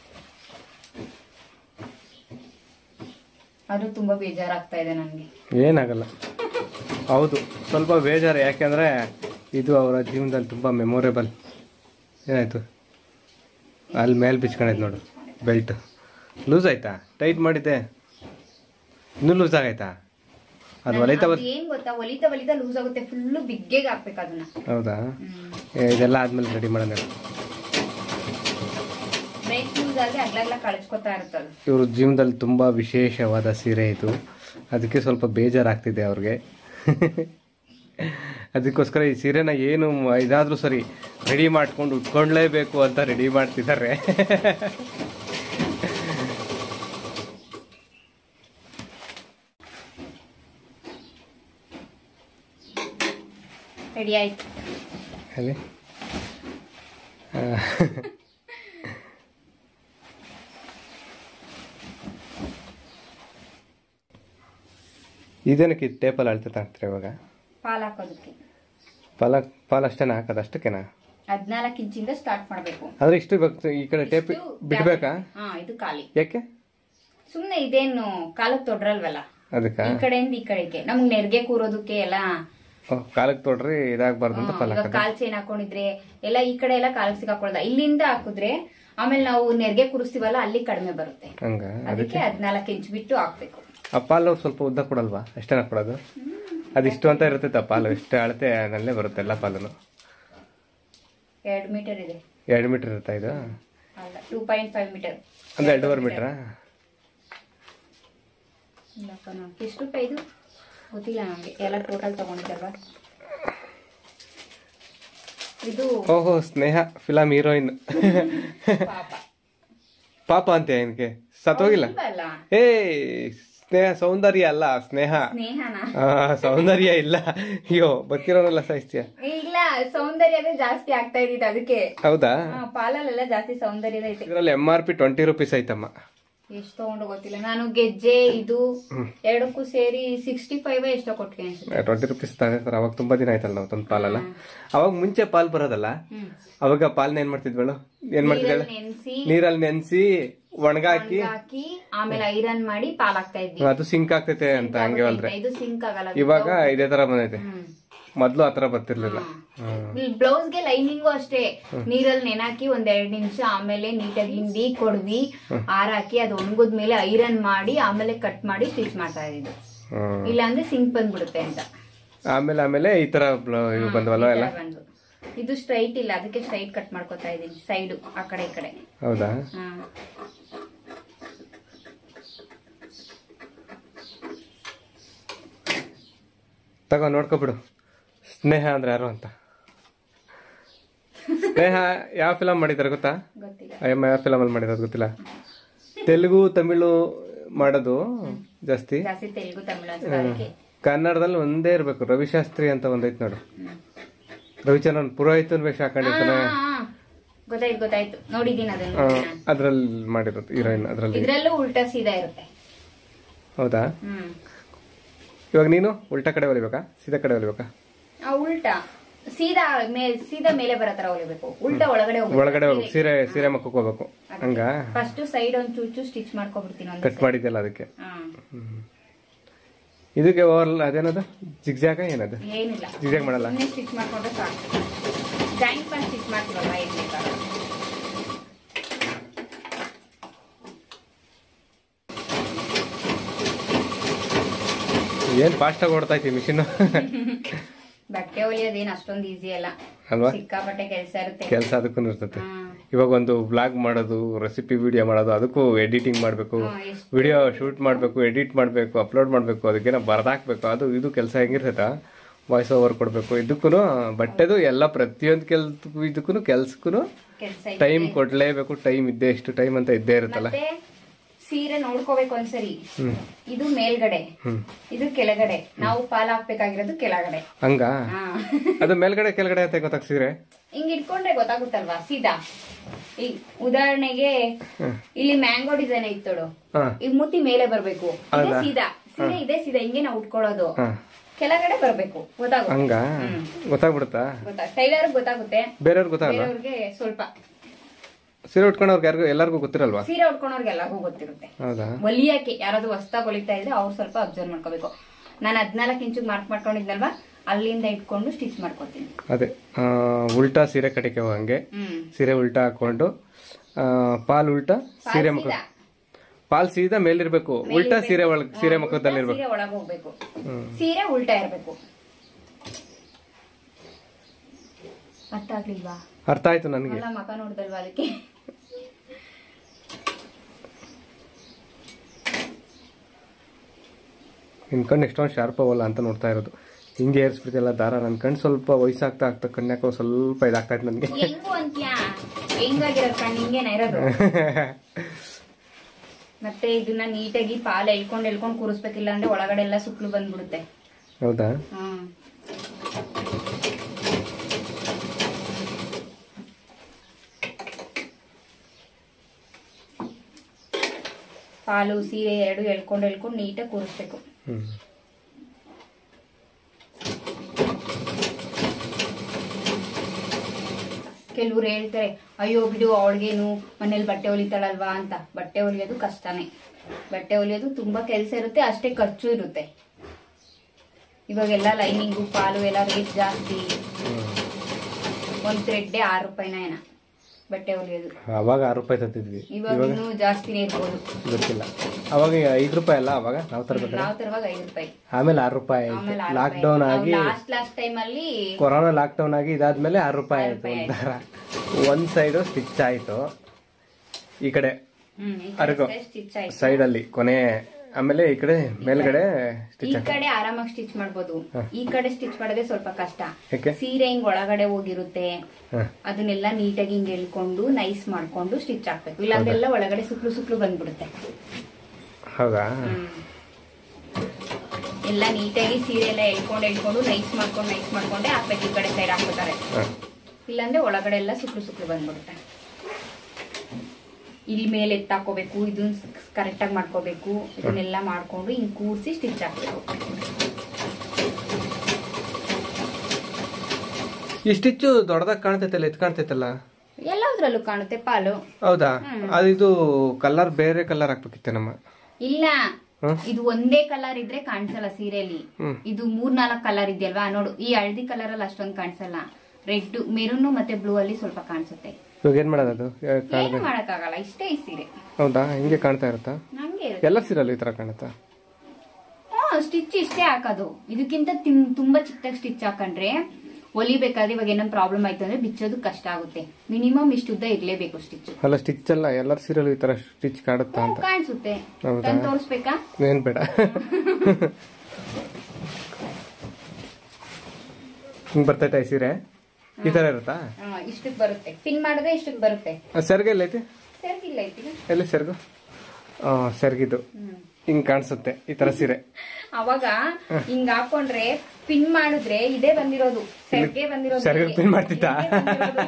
ಅದು ತುಂಬಾ ಬೇಜಾರಾಗ್ತಾ ಇದೆ ನನಗೆ ಏನಾಗಲ್ಲ ಹೌದು ಸ್ವಲ್ಪ ಬೇಜಾರು ಯಾಕೆಂದರೆ ಇದು ಅವರ ಜೀವನದಲ್ಲಿ ತುಂಬ ಮೆಮೊರೇಬಲ್ ಏನಾಯಿತು ಅಲ್ಲಿ ಮೇಲೆ ಬಿಚ್ಕೊಂಡೈತೆ ನೋಡು ಬೆಲ್ಟ್ ಲೂಸ್ ಆಯ್ತಾ ಟೈಟ್ ಮಾಡಿದ್ದೆ ಇನ್ನೂ ಲೂಸ್ ಆಗೈತಾ ಅದು ಹೊಲಿತಾ ಬರ್ ಏನ್ ಗೊತ್ತಾ ಹೊಲಿತಾ ಹೊಲಿತಾ ಲೂಸ್ ಆಗುತ್ತೆ ಫುಲ್ಲು ಬಿಗ್ಗೆಗೆ ಹಾಕ್ಬೇಕು ಅದನ್ನ ಹೌದಾ ಹ್ಮ್. ಏ, ಇದೆಲ್ಲ ಆದ್ಮೇಲೆ ರೆಡಿ ಮಾಡೋಣ ಬ್ರೇಕ್ ಲೂಸ್ ಆದ್ರೆ ಅಗ್ಲಾಗ್ಲ ಕಳಿಸ್ಕೊತಾ ಇರುತ್ತದು ಇವ್ರ ಜೀವನದಲ್ಲಿ ತುಂಬ ವಿಶೇಷವಾದ ಸೀರೆ ಇದು ಅದಕ್ಕೆ ಸ್ವಲ್ಪ ಬೇಜಾರಾಗ್ತಿದೆ ಅವ್ರಿಗೆ ಅದಕ್ಕೋಸ್ಕರ ಈ ಸೀರೆನ ಏನು ಇದಾದರೂ ಸರಿ ರೆಡಿ ಮಾಡ್ಕೊಂಡು ಉಟ್ಕೊಂಡ್ಲೇಬೇಕು ಅಂತ ರೆಡಿ ಮಾಡ್ತಿದ್ದಾರೆ ರೆಡಿ ಆಯ್ತು ಅಲ್ಲಿ ಆ, ಇದೇನಕ್ಕೆ ಟೇಪಲ್ಲಿ ಅಳ್ತಾ ಆಗ್ತಾರೆ ಇವಾಗ ಪಾಲ್ ಹಾಕೋದಕ್ಕೆ ಪಾಲ ಪಾಲ್ ಅಷ್ಟೇನಾ ಹಾಕೋದು ಅಷ್ಟಕ್ಕೇನಾ ಹದ್ನಾಲ್ಕು ಇಂಚಿಂದ ಸ್ಟಾರ್ಟ್ ಮಾಡ್ಬೇಕು ಆದ್ರೆ ಇಷ್ಟು ಇವಾಗ ಈ ಕಡೆ ಟೇಪ್ ಇಷ್ಟು ಬಿಡ್ಬೇಕಾ ಹಾ ಇದು ಖಾಲಿ ಯಾಕೆ ಸುಮ್ನೆ ಇದೇನು ಕಾಲಕ್ಕೆ ತೊಡ್ರಲ್ವಲ್ಲ ಅದಕ್ಕ ಈ ಕಡೆಯಿಂದ ಈ ಕಡೆಗೆ ನಮ್ಗ್ ನೆರ್ಗೆ ಕೂರೋದಕ್ಕೆ ಎಲ್ಲ ಕಾಲಕ್ಕೆ ತೊಡ್ರಿ ಇದಾಗಬಾರ್ದು ಅಂತ ಹಾ, ಪಾಲ್ ಇವಾಗ ಹಾಕೋದು ಕಾಲ್ ಚೈನ್ ಹಾಕೊಂಡಿದ್ರೆ ಎಲ್ಲ ಈ ಕಡೆ ಎಲ್ಲ ಕಾಲಕ್ಕೆ ಸಿಕ್ಕಾಕೊಳ್ದ ಇಲ್ಲಿಂದ ಹಾಕಿದ್ರೆ ಆಮೇಲೆ ನಾವು ನೆರ್ಗೆ ಕೂರಿಸ್ತೀವಲ್ಲ ಅಲ್ಲಿ ಕಡಿಮೆ ಬರುತ್ತೆ ಹಂಗ ಅದಕ್ಕೆ ಹದ್ನಾಲ್ಕು ಇಂಚ್ ಬಿಟ್ಟು ಹಾಕ್ಬೇಕು ಆ ಪಾಲು ಸ್ವಲ್ಪ ಉದ್ದ ಕೊಡಲ್ವಾ ಎಷ್ಟೇನ ಕೊಡೋದು ಅದಿಷ್ಟು ಅಂತ ಇರುತ್ತೆ ಆ ಪಾಲು ಇಷ್ಟು ಅಳತೆ ನಲ್ಲೇ ಬರುತ್ತೆ ಎಲ್ಲ ಪಾಲನು ಎರಡ್ ಮೀಟರ್ ಇದೆ ಎರಡು ಮೀಟರ್ ಇರುತ್ತಾ ಇದು ಅಲ್ಲ ಟೂ ಪಾಯಿಂಟ್ ಫೈವ್ ಮೀಟರ್ ಅಂದ್ರೆ ಎರಡೂವರೆ ಮೀಟ್ರಾ ಇಲ್ಲಪ್ಪ ನಾವು ಎಷ್ಟು ರೂಪಾಯಿ ಇದು ಗೊತ್ತಿಲ್ಲ ನಮಗೆ ಎಲ್ಲ ಟೋಟಲ್ ತಗೊಂಡಿದ್ದಲ್ವಾ ಇದು ಓಹೋ ಸ್ನೇಹ ಫಿಲಮ್ ಹೀರೋಯಿನ್ ಪಾಪ ಪಾಪ ಅಂತ ಏನಕ್ಕೆ ಸತ್ತೋಗಿಲ್ಲ ಇಲ್ವಾ ಅಲ್ಲ ಏ ಸ್ನೇಹ ಸೌಂದರ್ಯ ಅಲ್ಲ ಸ್ನೇಹ ಸ್ನೇಹನ ಆ, ಸೌಂದರ್ಯ ಇಲ್ಲ ಅಯ್ಯೋ ಬದುಕಿರೋನೆಲ್ಲ ಸಾಯಿಸ್ತೀಯ ಇಲ್ಲ ಸೌಂದರ್ಯದೇ ಜಾಸ್ತಿ ಆಗ್ತಾ ಇದ್ದಿದ್ದು ಅದಕ್ಕೆ ಹೌದಾ ಹಾ, ಪಾಲಲ್ಲೆಲ್ಲ ಜಾಸ್ತಿ ಸೌಂದರ್ಯದ ಐತೆ ಇದರಲ್ಲಿ M R P twenty rupees ಐತಮ್ಮ ಎಷ್ಟು ತಗೊಂಡು ಗೊತ್ತಿಲ್ಲ ನಾನು ಗೆಜ್ಜೆ ಇದು ಎರಡಕ್ಕೂ ಸೇರಿ ಸಿಕ್ಸ್ಟಿ ಫೈವ್ ಎಷ್ಟೋ ಕೊಟ್ಗೆ ಅನ್ಸುತ್ತೆ ಟ್ವೆಂಟಿ ರುಪೀಸ್ ತಗೊಂಡಿರ್ತಾರೆ ಅವಾಗ ತುಂಬಾ ದಿನ ಆಯ್ತಲ್ಲ ನಾವು ತಂದು ಪಾಲಲ್ಲ ಅವಾಗ ಮುಂಚೆ ಪಾಲ್ ಬರೋದಲ್ಲ ಹ್ಮ್ ಅವಾಗ ಪಾಲ್ನ ಏನ್ ಮಾಡ್ತಿದ್ವಳು ಏನ್ ಮಾಡ್ತಿದ್ದಾಳೆ ನೆನ್ಸಿ ನೀರಲ್ಲಿ ನೆನ್ಸಿ ಒಣಗಾಕಿ ಹಾಕಿ ಆಮೇಲೆ ಐರನ್ ಮಾಡಿ ಪಾಲ್ ಹಾಕ್ತಾ ಇದ್ವಿ ಅದು ಸಿಂಕ್ ಆಗ್ತೈತೆ ಅಂತ ಹಂಗೆ ಅಲ್ದ್ರೆ ಇದು ಸಿಂಕ್ ಆಗಲ್ಲ ಇವಾಗ ಇದೇ ತರ ಬಂದೈತೆ ಹ್ಮ್ ಮೊದ್ಲು ಆತರ ಬರ್ತಿರ್ಲಿಲ್ಲ ಹ್ಮ್. ಬ್ಲೌಸ್ಗೆ ಲೈನಿಂಗು ಅಷ್ಟೇ ನೀರಲ್ಲಿ ನೆನಾಕಿ ಒಂದ್ ಎರಡ್ ನಿಮಿಷ ಆಮೇಲೆ ನೀಟಾಗಿ ಹಿಂಡಿ ಕೊಡ್ವಿ ಹಾರಾಕಿ ಅದು ಒಣಗಿದ್ಮೇಲೆ ಐರನ್ ಮಾಡಿ ಆಮೇಲೆ ಕಟ್ ಮಾಡಿ ಸ್ಟಿಚ್ ಮಾಡ್ತಾ ಇದ್ದು ಹ್ಮ್. ಇಲ್ಲಾಂದ್ರೆ ಸಿಂಕ್ ಬಂದ್ಬಿಡುತ್ತೆ ಅಂತ ಆಮೇಲೆ ಆಮೇಲೆ ಈ ತರ ಬ್ಲೌ- ಇವು ಬಂದ್ವಲ್ವ ಎಲ್ಲ ಈ ತರ ಬಂದು ಇದು ಸ್ಟ್ರೈಟ್ ಇಲ್ಲ ಅದಕ್ಕೆ ಸ್ಟ್ರೈಟ್ ಕಟ್ ಮಾಡ್ಕೊತಾ ಇದೀನಿ ಸೈಡು ಆ ಕಡೆ ಈ ಕಡೆ ಹೌದಾ ಹಾ ತಗೋ ನೋಡ್ಕೊಬಿಡು ಸ್ನೇಹ ಅಂದ್ರೆ ಯಾರು ಅಂತ ಸ್ನೇಹ ಯಾವ ಫಿಲಮ್ ಮಾಡಿದ್ದಾರೆ ಗೊತ್ತಾ ಗೊತ್ತಿಲ್ಲ ಅಯ್ಯಮ್ಮ ಯಾವ ಫಿಲಮ್ ಅಲ್ಲಿ ಮಾಡಿರೋದು ಗೊತ್ತಿಲ್ಲ ತೆಲುಗು ತಮಿಳು ಮಾಡೋದು ಜಾಸ್ತಿ ಜಾಸ್ತಿ ತೆಲುಗು ತಮಿಳು ಅನ್ಸುತ್ತೆ ಅದಕ್ಕೆ ಕನ್ನಡದಲ್ಲಿ ಒಂದೇ ಇರ್ಬೇಕು ರವಿಶಾಸ್ತ್ರಿ ಅಂತ ಒಂದೈತ್ ನೋಡು ರವಿಚಂದ್ರನ್ ಪುರೋಹಿತನ್ ವೇಷ ಹಾಕೊಂಡಿರ್ತಾನೆ ಹಾ, ಹಾ. ಗೊತ್ತಾಯ್ತು ಗೊತ್ತಾಯ್ತು ನೋಡಿದೀನಿ ಅದನ್ನ ಅದ್ರಲ್ಲಿ ಮಾಡಿರೋದು ಹೀರೋಯಿನ್ ಅದ್ರಲ್ಲಿ ಇದ್ರಲ್ಲೂ ಉಲ್ಟಾ ಸೀದಾ ಇರುತ್ತೆ ಹೌದಾ ಹ್ಮ್ ಇವಾಗ ನೀನು ಉಲ್ಟಾ ಕಡೆ ಹೊಲಿಬೇಕಾ ಸೀದಾ ಕಡೆ ಹೊಲಿಬೇಕಾ ಆ ಉಲ್ಟಾ ಸೀದಾ ಮೇ ಸೀದಾ ಮೇಲೆ ಬರೋ ತರ ಹೊಲಿಬೇಕು ಉಲ್ಟಾ ಒಳಗಡೆ ಒಳಗಡೆ ಹೋಗ್ಬೇಕು ಸೀರೆ ಸೀರೆ ಮಕ್ಕಕ್ಕೆ ಹೋಗ್ಬೇಕು ಹಂಗ ಫಸ್ಟ್ ಸೈಡ್ ಒಂದ್ ಚೂಚು ಸ್ಟಿಚ್ ಮಾಡ್ಕೊಬಿಡ್ತೀನಿ ಒಂದು ಕಟ್ ಮಾಡಿದ್ಯಲ್ಲ ಅದಕ್ಕೆ ಹಾ ಇದಕ್ಕೆ ಓವರ್ ಅದೇನದು ಜಿಗ್ಜಾಗ ಏನದು ಏನಿಲ್ಲ ಜಿಗ್ಜಾಗ್ ಮಾಡಲ್ಲ ಸುಮ್ಮನೆ ಸ್ಟಿಚ್ ಮಾಡ್ಕೊಂಡ್ರೆ ಸಾಕು ಜಾಯಿಂಟ್ ಮಾಡಿ ಸ್ಟಿಚ್ ಮಾಡ್ತೀವಲ್ವಾ ಏನ್ ಬೇಕಾದ್ರೆ ಏನ್ ಫಾಸ್ಟ್ ಆಗಿ ಓಡ್ತಾ ಐತಿ ಮಿಷಿನ್ ಬಟ್ಟೆ ಹೊಲಿಯೋದೇನು ಅಷ್ಟೊಂದು ಈಸಿ ಅಲ್ಲ ಅಲ್ವಾ ಸಿಕ್ಕಾಪಟ್ಟೆ ಕೆಲಸ ಇರುತ್ತೆ ಕೆಲಸ ಅದಕ್ಕೂ ಇರ್ತದೆ ಹ್ಮ್. ಇವಾಗ ಒಂದು ಬ್ಲಾಗ್ ಮಾಡೋದು ರೆಸಿಪಿ ವಿಡಿಯೋ ಮಾಡೋದು ಅದಕ್ಕೂ ಎಡಿಟಿಂಗ್ ಮಾಡಬೇಕು ಹ್ಮ್, ಎಷ್ಟು ವಿಡಿಯೋ ಶೂಟ್ ಮಾಡಬೇಕು ಎಡಿಟ್ ಮಾಡಬೇಕು ಅಪ್ಲೋಡ್ ಮಾಡಬೇಕು ಅದಕ್ಕೇನೋ ಬರ್ದಾಕ್ಬೇಕು ಅದು ಇದು ಕೆಲಸ ಹೆಂಗಿರ್ತೈತ ವಾಯ್ಸ್ ಓವರ್ ಕೊಡಬೇಕು ಇದಕ್ಕೂ ಬಟ್ಟೆದು ಎಲ್ಲ ಪ್ರತಿಯೊಂದು ಕೆಲ್ಸಕ್ಕೂ ಇದಕ್ಕೂ ಕೆಲ್ಸಕ್ಕೂ ಕೆಲಸ ಟೈಮ್ ಕೊಡ್ಲೇಬೇಕು ಟೈಮ್ ಇದ್ದೇ ಇಷ್ಟು ಟೈಮ್ ಅಂತ ಇದ್ದೇ ಇರುತ್ತಲ್ಲ ಮತ್ತೆ ಸೀರೆ ನೋಡ್ಕೋಬೇಕು ಒಂದ್ಸರಿ ಹ್ಮ್ ಇದು ಮೇಲ್ಗಡೆ ಹ್ಮ್ ಇದು ಕೆಳಗಡೆ ನಾವು ಪಾಲ್ ಹಾಕ್ಬೇಕಾಗಿರೋದು ಕೆಳಗಡೆ ಹಂಗ ಹಾ ಅದು ಮೇಲ್ಗಡೆ ಕೆಳಗಡೆ ಅಂತ ಗೊತ್ತಾಗ್ಸಿದ್ರೆ ಹಿಂಗ್ ಇಟ್ಕೊಂಡ್ರೆ ಗೊತ್ತಾಗುತ್ತಲ್ವಾ ಸೀದಾ ಈ ಉದಾಹರಣೆಗೆ ಇಲ್ಲಿ ಮ್ಯಾಂಗೋ ಡಿಸೈನ್ ಐತ್ ನೋಡು ಹಾ ಈಗ ಮುತ್ತಿ ಮೇಲೆ ಬರ್ಬೇಕು ಇದೇ ಸೀದಾ ಸೀರೆ ಇದೇ ಸೀದಾ ಹಿಂಗೆ ನಾವು ಉಟ್ಕೊಳ್ಳೋದು ಹಾ ಕೆಳಗಡೆ ಬರ್ಬೇಕು ಗೊತ್ತಾಗುತ್ತೆ ಹಂಗ ಗೊತ್ತಾಗ್ಬಿಡುತ್ತಾ ಗೊತ್ತಾ ಟೈಲರ್ ಗೊತ್ತಾಗುತ್ತೆ ಬೇರೆಯವ್ರಿಗೆ ಗೊತ್ತಾಗಲ್ಲ ಬೇರೆಯವ್ರಿಗೆ ಸ್ವಲ್ಪ ಸೀರೆ ಉಟ್ಕೊಂಡವ್ರಿಗೆ ಯಾರಿಗೂ ಎಲ್ಲರಿಗೂ ಗೊತ್ತಿರಲ್ವಾ ಸೀರೆ ಉಟ್ಕೊಂಡವ್ರಿಗೆ ಎಲ್ಲರಿಗೂ ಗೊತ್ತಿರುತ್ತೆ ಹೌದಾ ಹೊಲಿಯಕ್ಕೆ ಯಾರಾದ್ರೂ ಹೊಸ್ದಾಗ್ ಹೊಲಿತಾ ಇದ್ರೆ ಅವ್ರು ಸ್ವಲ್ಪ ಅಬ್ಸರ್ವ್ ಮಾಡ್ಕೋಬೇಕು ನಾನು ಹದ್ನಾಲ್ಕು ಇಂಚಿಗೆ ಮಾರ್ಕ್ ಮಾಡ್ಕೊಂಡಿದ್ನಲ್ವಾ ಅಲ್ಲಿಂದ ಇಟ್ಕೊಂಡು ಸ್ಟಿಚ್ ಮಾಡ್ಕೊತೀನಿ ಅದೇ ಆ, ಉಲ್ಟಾ ಸೀರೆ ಕಟಿಕೆ ಹಂಗೆ ಹ್ಮ್ ಸೀರೆ ಉಲ್ಟಾ ಹಾಕೊಂಡು ಆ, ಪಾಲ್ ಉಲ್ಟಾ ಸೀರೆ ಮುಖ ಸೀದಾ. ಪಾಲ್ ಸೀದಾ ಮೇಲಿರ್ಬೇಕು ಉಲ್ಟಾ ಸೀರೆ ಒಳಗ್ ಸೀರೆ ಮುಖದಲ್ಲಿ ಇರ್ಬೇಕು ಸೀರೆ ಒಳಗ್ ಹೋಗ್ಬೇಕು ಹ್ಮ್. ಸೀರೆ ಉಲ್ಟಾ ಇರ್ಬೇಕು ಅರ್ಥ ಆಗ್ಲಿಲ್ವಾ ಅರ್ಥ ಆಯ್ತು ನನಗೆ ಅಲ್ಲ ಮಕ ನೋಡ್ದಲ್ವಾ ಅದಕ್ಕೆ ನಿನ್ ಕಣ್ಣು ಎಷ್ಟೊಂದು ಶಾರ್ಪ್ ಅವಲ್ಲ ಅಂತ ನೋಡ್ತಾ ಇರೋದು ಹಿಂಗೆ ಏರ್ಸ್ಬಿಡ್ತಿಲ್ಲ ದಾರ ನನ್ನ ಕಣ್ಣು ಸ್ವಲ್ಪ ವಯಸ್ಸಾಗ್ತಾ ಆಗ್ತಾ ಕಣ್ಣಾಕ ಸ್ವಲ್ಪ ಇದಾಗ್ತಾ ಇತ್ತು ನನಗೆ ಹೆಂಗು ಅಂತ್ಯಾ ಹೆಂಗಾಗಿರೋದ್ ಕಣ್ಣು ಹಿಂಗೇನ ಇರೋದು ಮತ್ತೆ ಇದನ್ನ ನೀಟಾಗಿ ಪಾಲ್ ಎಳ್ಕೊಂಡ್ ಎಳ್ಕೊಂಡ್ ಕೂರಿಸ್ಬೇಕಿಲ್ಲ ಅಂದ್ರೆ ಒಳಗಡೆ ಎಲ್ಲ ಸುಕ್ಲು ಬಂದ್ಬಿಡುತ್ತೆ ಹೌದಾ ಹ್ಮ್ ಪಾಲು ಸೀರೆ ಎರಡು ಎಳ್ಕೊಂಡು ಎಳ್ಕೊಂಡು ನೀಟಾಗಿ ಕೂರಿಸ್ಬೇಕು ಹ್ಮ್ ಕೆಲವ್ರು ಹೇಳ್ತಾರೆ ಅಯ್ಯೋ ಬಿಡು ಅವಳಿಗೇನು ಮನೇಲಿ ಬಟ್ಟೆ ಹೊಲಿತಾಳಲ್ವಾ ಅಂತ ಬಟ್ಟೆ ಹೊಲಿಯೋದು ಕಷ್ಟನೇ ಬಟ್ಟೆ ಹೊಲಿಯೋದು ತುಂಬಾ ಕೆಲಸ ಇರುತ್ತೆ ಅಷ್ಟೇ ಖರ್ಚು ಇರುತ್ತೆ ಇವಾಗೆಲ್ಲ ಲೈನಿಂಗು ಪಾಲು ಎಲ್ಲ ರೇಟ್ ಜಾಸ್ತಿ ಒಂದ್ ಥ್ರೆಡ್ಡೆ ಆರು ರೂಪಾಯಿನ ಏನ ಬಟ್ಟೆ ಹೊಲಿಯೋದು ಅವಾಗ ಆರು ರೂಪಾಯಿ ತಂತಿದ್ವಿ ಇವಾಗ ಇನ್ನೂ ಜಾಸ್ತಿನೇ ಇರ್ಬೋದು ಗೊತ್ತಿಲ್ಲ ಅವಾಗ ಐದು ರೂಪಾಯಿ ಅಲ್ಲ ಅವಾಗ ನಾವು ತರಬೇಕಾದ್ರೆ ನಾವ್ ತರುವಾಗ ಐದು ರೂಪಾಯಿ ಆಮೇಲೆ ಆರು ರೂಪಾಯಿ ಆಯ್ತು ಆಮೇಲೆ ಆರು ಲಾಕ್ ಡೌನ್ ಆಗಿ ಲಾಸ್ಟ್ ಲಾಸ್ಟ್ ಟೈಮ್ ಅಲ್ಲಿ ಕೊರೋನಾ ಲಾಕ್ ಡೌನ್ ಆಗಿ ಇದಾದ್ಮೇಲೆ ಆರು ರೂಪಾಯಿ ಆಯ್ತು ಒಂಥರ ಒಂದ್ ಸೈಡು ಸ್ಟಿಚ್ ಆಯ್ತು ಈ ಕಡೆ ಹ್ಮ್ ಈ ಅರ್ಗೋ. ಕಡೆ ಸ್ಟಿಚ್ ಆಯ್ತು ಸೈಡ್ ಅಲ್ಲಿ ಕೊನೆ ಆಮೇಲೆ ಈ ಕಡೆ ಮೇಲ್ಗಡೆ ಈ ಸ್ಟಿಚ್ ಕಡೆ ಆರಾಮಾಗಿ ಸ್ಟಿಚ್ ಮಾಡ್ಬೋದು ಈ ಕಡೆ ಸ್ಟಿಚ್ ಮಾಡೋದೇ ಸ್ವಲ್ಪ ಕಷ್ಟ ಯಾಕೆ ಸೀರೆ ಹಿಂಗ್ ಒಳಗಡೆ ಹೋಗಿರುತ್ತೆ ಹ. ಅದನ್ನೆಲ್ಲ ನೀಟಾಗಿ ಹಿಂಗ್ ಎಳ್ಕೊಂಡು ನೈಸ್ ಮಾಡ್ಕೊಂಡು ಸ್ಟಿಚ್ ಹಾಕ್ಬೇಕು ಇಲ್ಲಾಂದ್ರೆಲ್ಲ ಒಳಗಡೆ ಸುಕ್ಲು ಸುಕ್ಲು ಬಂದ್ಬಿಡುತ್ತೆ ಹೌದಾ ಹ್ಮ್. ಎಲ್ಲ ನೀಟಾಗಿ ಸೀರೆ ಎಲ್ಲ ಎಳ್ಕೊಂಡು ಎಳ್ಕೊಂಡು ನೈಸ್ ಮಾಡ್ಕೊಂಡು ನೈಸ್ ಮಾಡ್ಕೊಂಡೆ ಹಾಕ್ಬೇಕು ಈ ಕಡೆ ಸೈಡ್ ಹಾಕ್ಬಿಡ್ತಾರೆ ಹ. ಇಲ್ಲಾಂದ್ರೆ ಒಳಗಡೆ ಎಲ್ಲ ಸುಕ್ಲು ಸುಕ್ಲು ಬಂದ್ಬಿಡುತ್ತೆ ಇಲ್ಲಿ ಮೇಲೆ ಎತ್ತಾಕೋಬೇಕು ಇದನ್ನ ಕರೆಕ್ಟಾಗಿ ಮಾಡ್ಕೋಬೇಕು ಇದನ್ನೆಲ್ಲ ಮಾಡ್ಕೊಂಡು ಹಿಂಗ್ ಕೂರ್ಸಿ ಸ್ಟಿಚ್ ಹಾಕ್ಬೇಕು ಈ ಸ್ಟಿಚ್ಚು ದೊಡ್ಡದಾಗ ಕಾಣ್ತೈತಲ್ಲ ಎತ್ ಕಾಣ್ತೈತಲ್ಲ ಎಲ್ಲದ್ರಲ್ಲೂ ಕಾಣುತ್ತೆ ಪಾಲು ಹೌದಾ ಅದು ಇದು ಕಲರ್ ಬೇರೆ ಕಲರ್ ಹಾಕ್ಬೇಕಿತ್ತೆ ನಮ್ಮ ಇಲ್ಲ ಹ್ಮ್. ಇದು ಒಂದೇ ಕಲರ್ ಇದ್ರೆ ಕಾಣಿಸಲ್ಲ ಸೀರೆಯಲ್ಲಿ ಹ್ಮ್. ಇದು ಮೂರ್ ನಾಲ್ಕು ಕಲರ್ ಇದೆಯಲ್ವಾ ನೋಡು ಈ ಹಳದಿ ಕಲರ್ ಅಲ್ಲಿ ಅಷ್ಟೊಂದು ಕಾಣಿಸಲ್ಲ ರೆಡ್ ಮೆರೂನ್ ಮತ್ತೆ ಬ್ಲೂ ಅಲ್ಲಿ ಸ್ವಲ್ಪ ಕಾಣಿಸುತ್ತೆ ಇವಾಗ ಏನ್ ಮಾಡೋದು ಅದು ಯಾ- ಕಾಣ್- ಏನು ಮಾಡಕ್ಕಾಗಲ್ಲ ಇಷ್ಟೇ ಈ ಸೀರೆ ಹೌದಾ ಹಿಂಗೆ ಕಾಣ್ತಾ ಇರುತ್ತಾ ನಂಗೆ ಇರುತ್ತೆ. ಎಲ್ಲ ಸೀರಲ್ಲೂ ಈ ತರ ಕಾಣುತ್ತಾ ಹಾ ಸ್ಟಿಚ್ ಇಷ್ಟೇ ಹಾಕೋದು ಇದಕ್ಕಿಂತ ತಿಮ್- ತುಂಬಾ ಚಿಕ್ಕದಾಗಿ ಸ್ಟಿಚ್ ಹಾಕೊಂಡ್ರೆ ಹೊಲಿಬೇಕಾದ್ರೆ ಇವಾಗ ಏನೋ ಪ್ರಾಬ್ಲಮ್ ಆಯ್ತು ಅಂದ್ರೆ ಬಿಚ್ಚೋದು ಕಷ್ಟ ಆಗುತ್ತೆ ಮಿನಿಮಮ್ ಇಷ್ಟು ಉದ್ದ ಇರ್ಲೇಬೇಕು ಸ್ಟಿಚ್ ಅಲ್ಲ ಸ್ಟಿಚ್ ಅಲ್ಲ ಎಲ್ಲರ ಸೀರಲ್ಲೂ ಈ ತರ ಸ್ಟಿಚ್ ಕಾಡುತ್ತಾ ಅಂತ ಕಾಣಿಸುತ್ತೆ ಹೌದಾ? ತಂದು ತೋರಿಸ್ಬೇಕಾ ಏನ್ ಬೇಡ ಹಿಂಗ್ ಬರ್ತೈತಾ ಈ ಸೀರೆ ಈ ತರ ಇರುತ್ತಾ ಹಾ, ಇಷ್ಟಕ್ ಬರುತ್ತೆ ಪಿನ್ ಮಾಡಿದ್ರೆ ಇಷ್ಟಕ್ ಬರುತ್ತೆ ಆ, ಸೆರ್ಗೆ ಎಲ್ಲೈತಿ ಸರಿಗಿಲ್ಲ ಐತಿ ಎಲ್ಲಿ ಸೆರ್ಗು ಆ, ಸೆರ್ಗಿದು ಹ್ಮ್ ಹಿಂಗ್ ಕಾಣಿಸುತ್ತೆ ಈ ತರ ಸೀರೆ ಅವಾಗ ಹಿಂಗ್ ಹಾಕೊಂಡ್ರೆ ಪಿನ್ ಮಾಡಿದ್ರೆ ಇದೇ ಬಂದಿರೋದು ಸೆರ್ಗೆ ಬಂದಿರೋದು ಸೆರ್ಗೆ ಇದೇ. pin ಮಾಡ್ತಿದ್ದ? ಇದೇ ಬಂದಿರೋದು.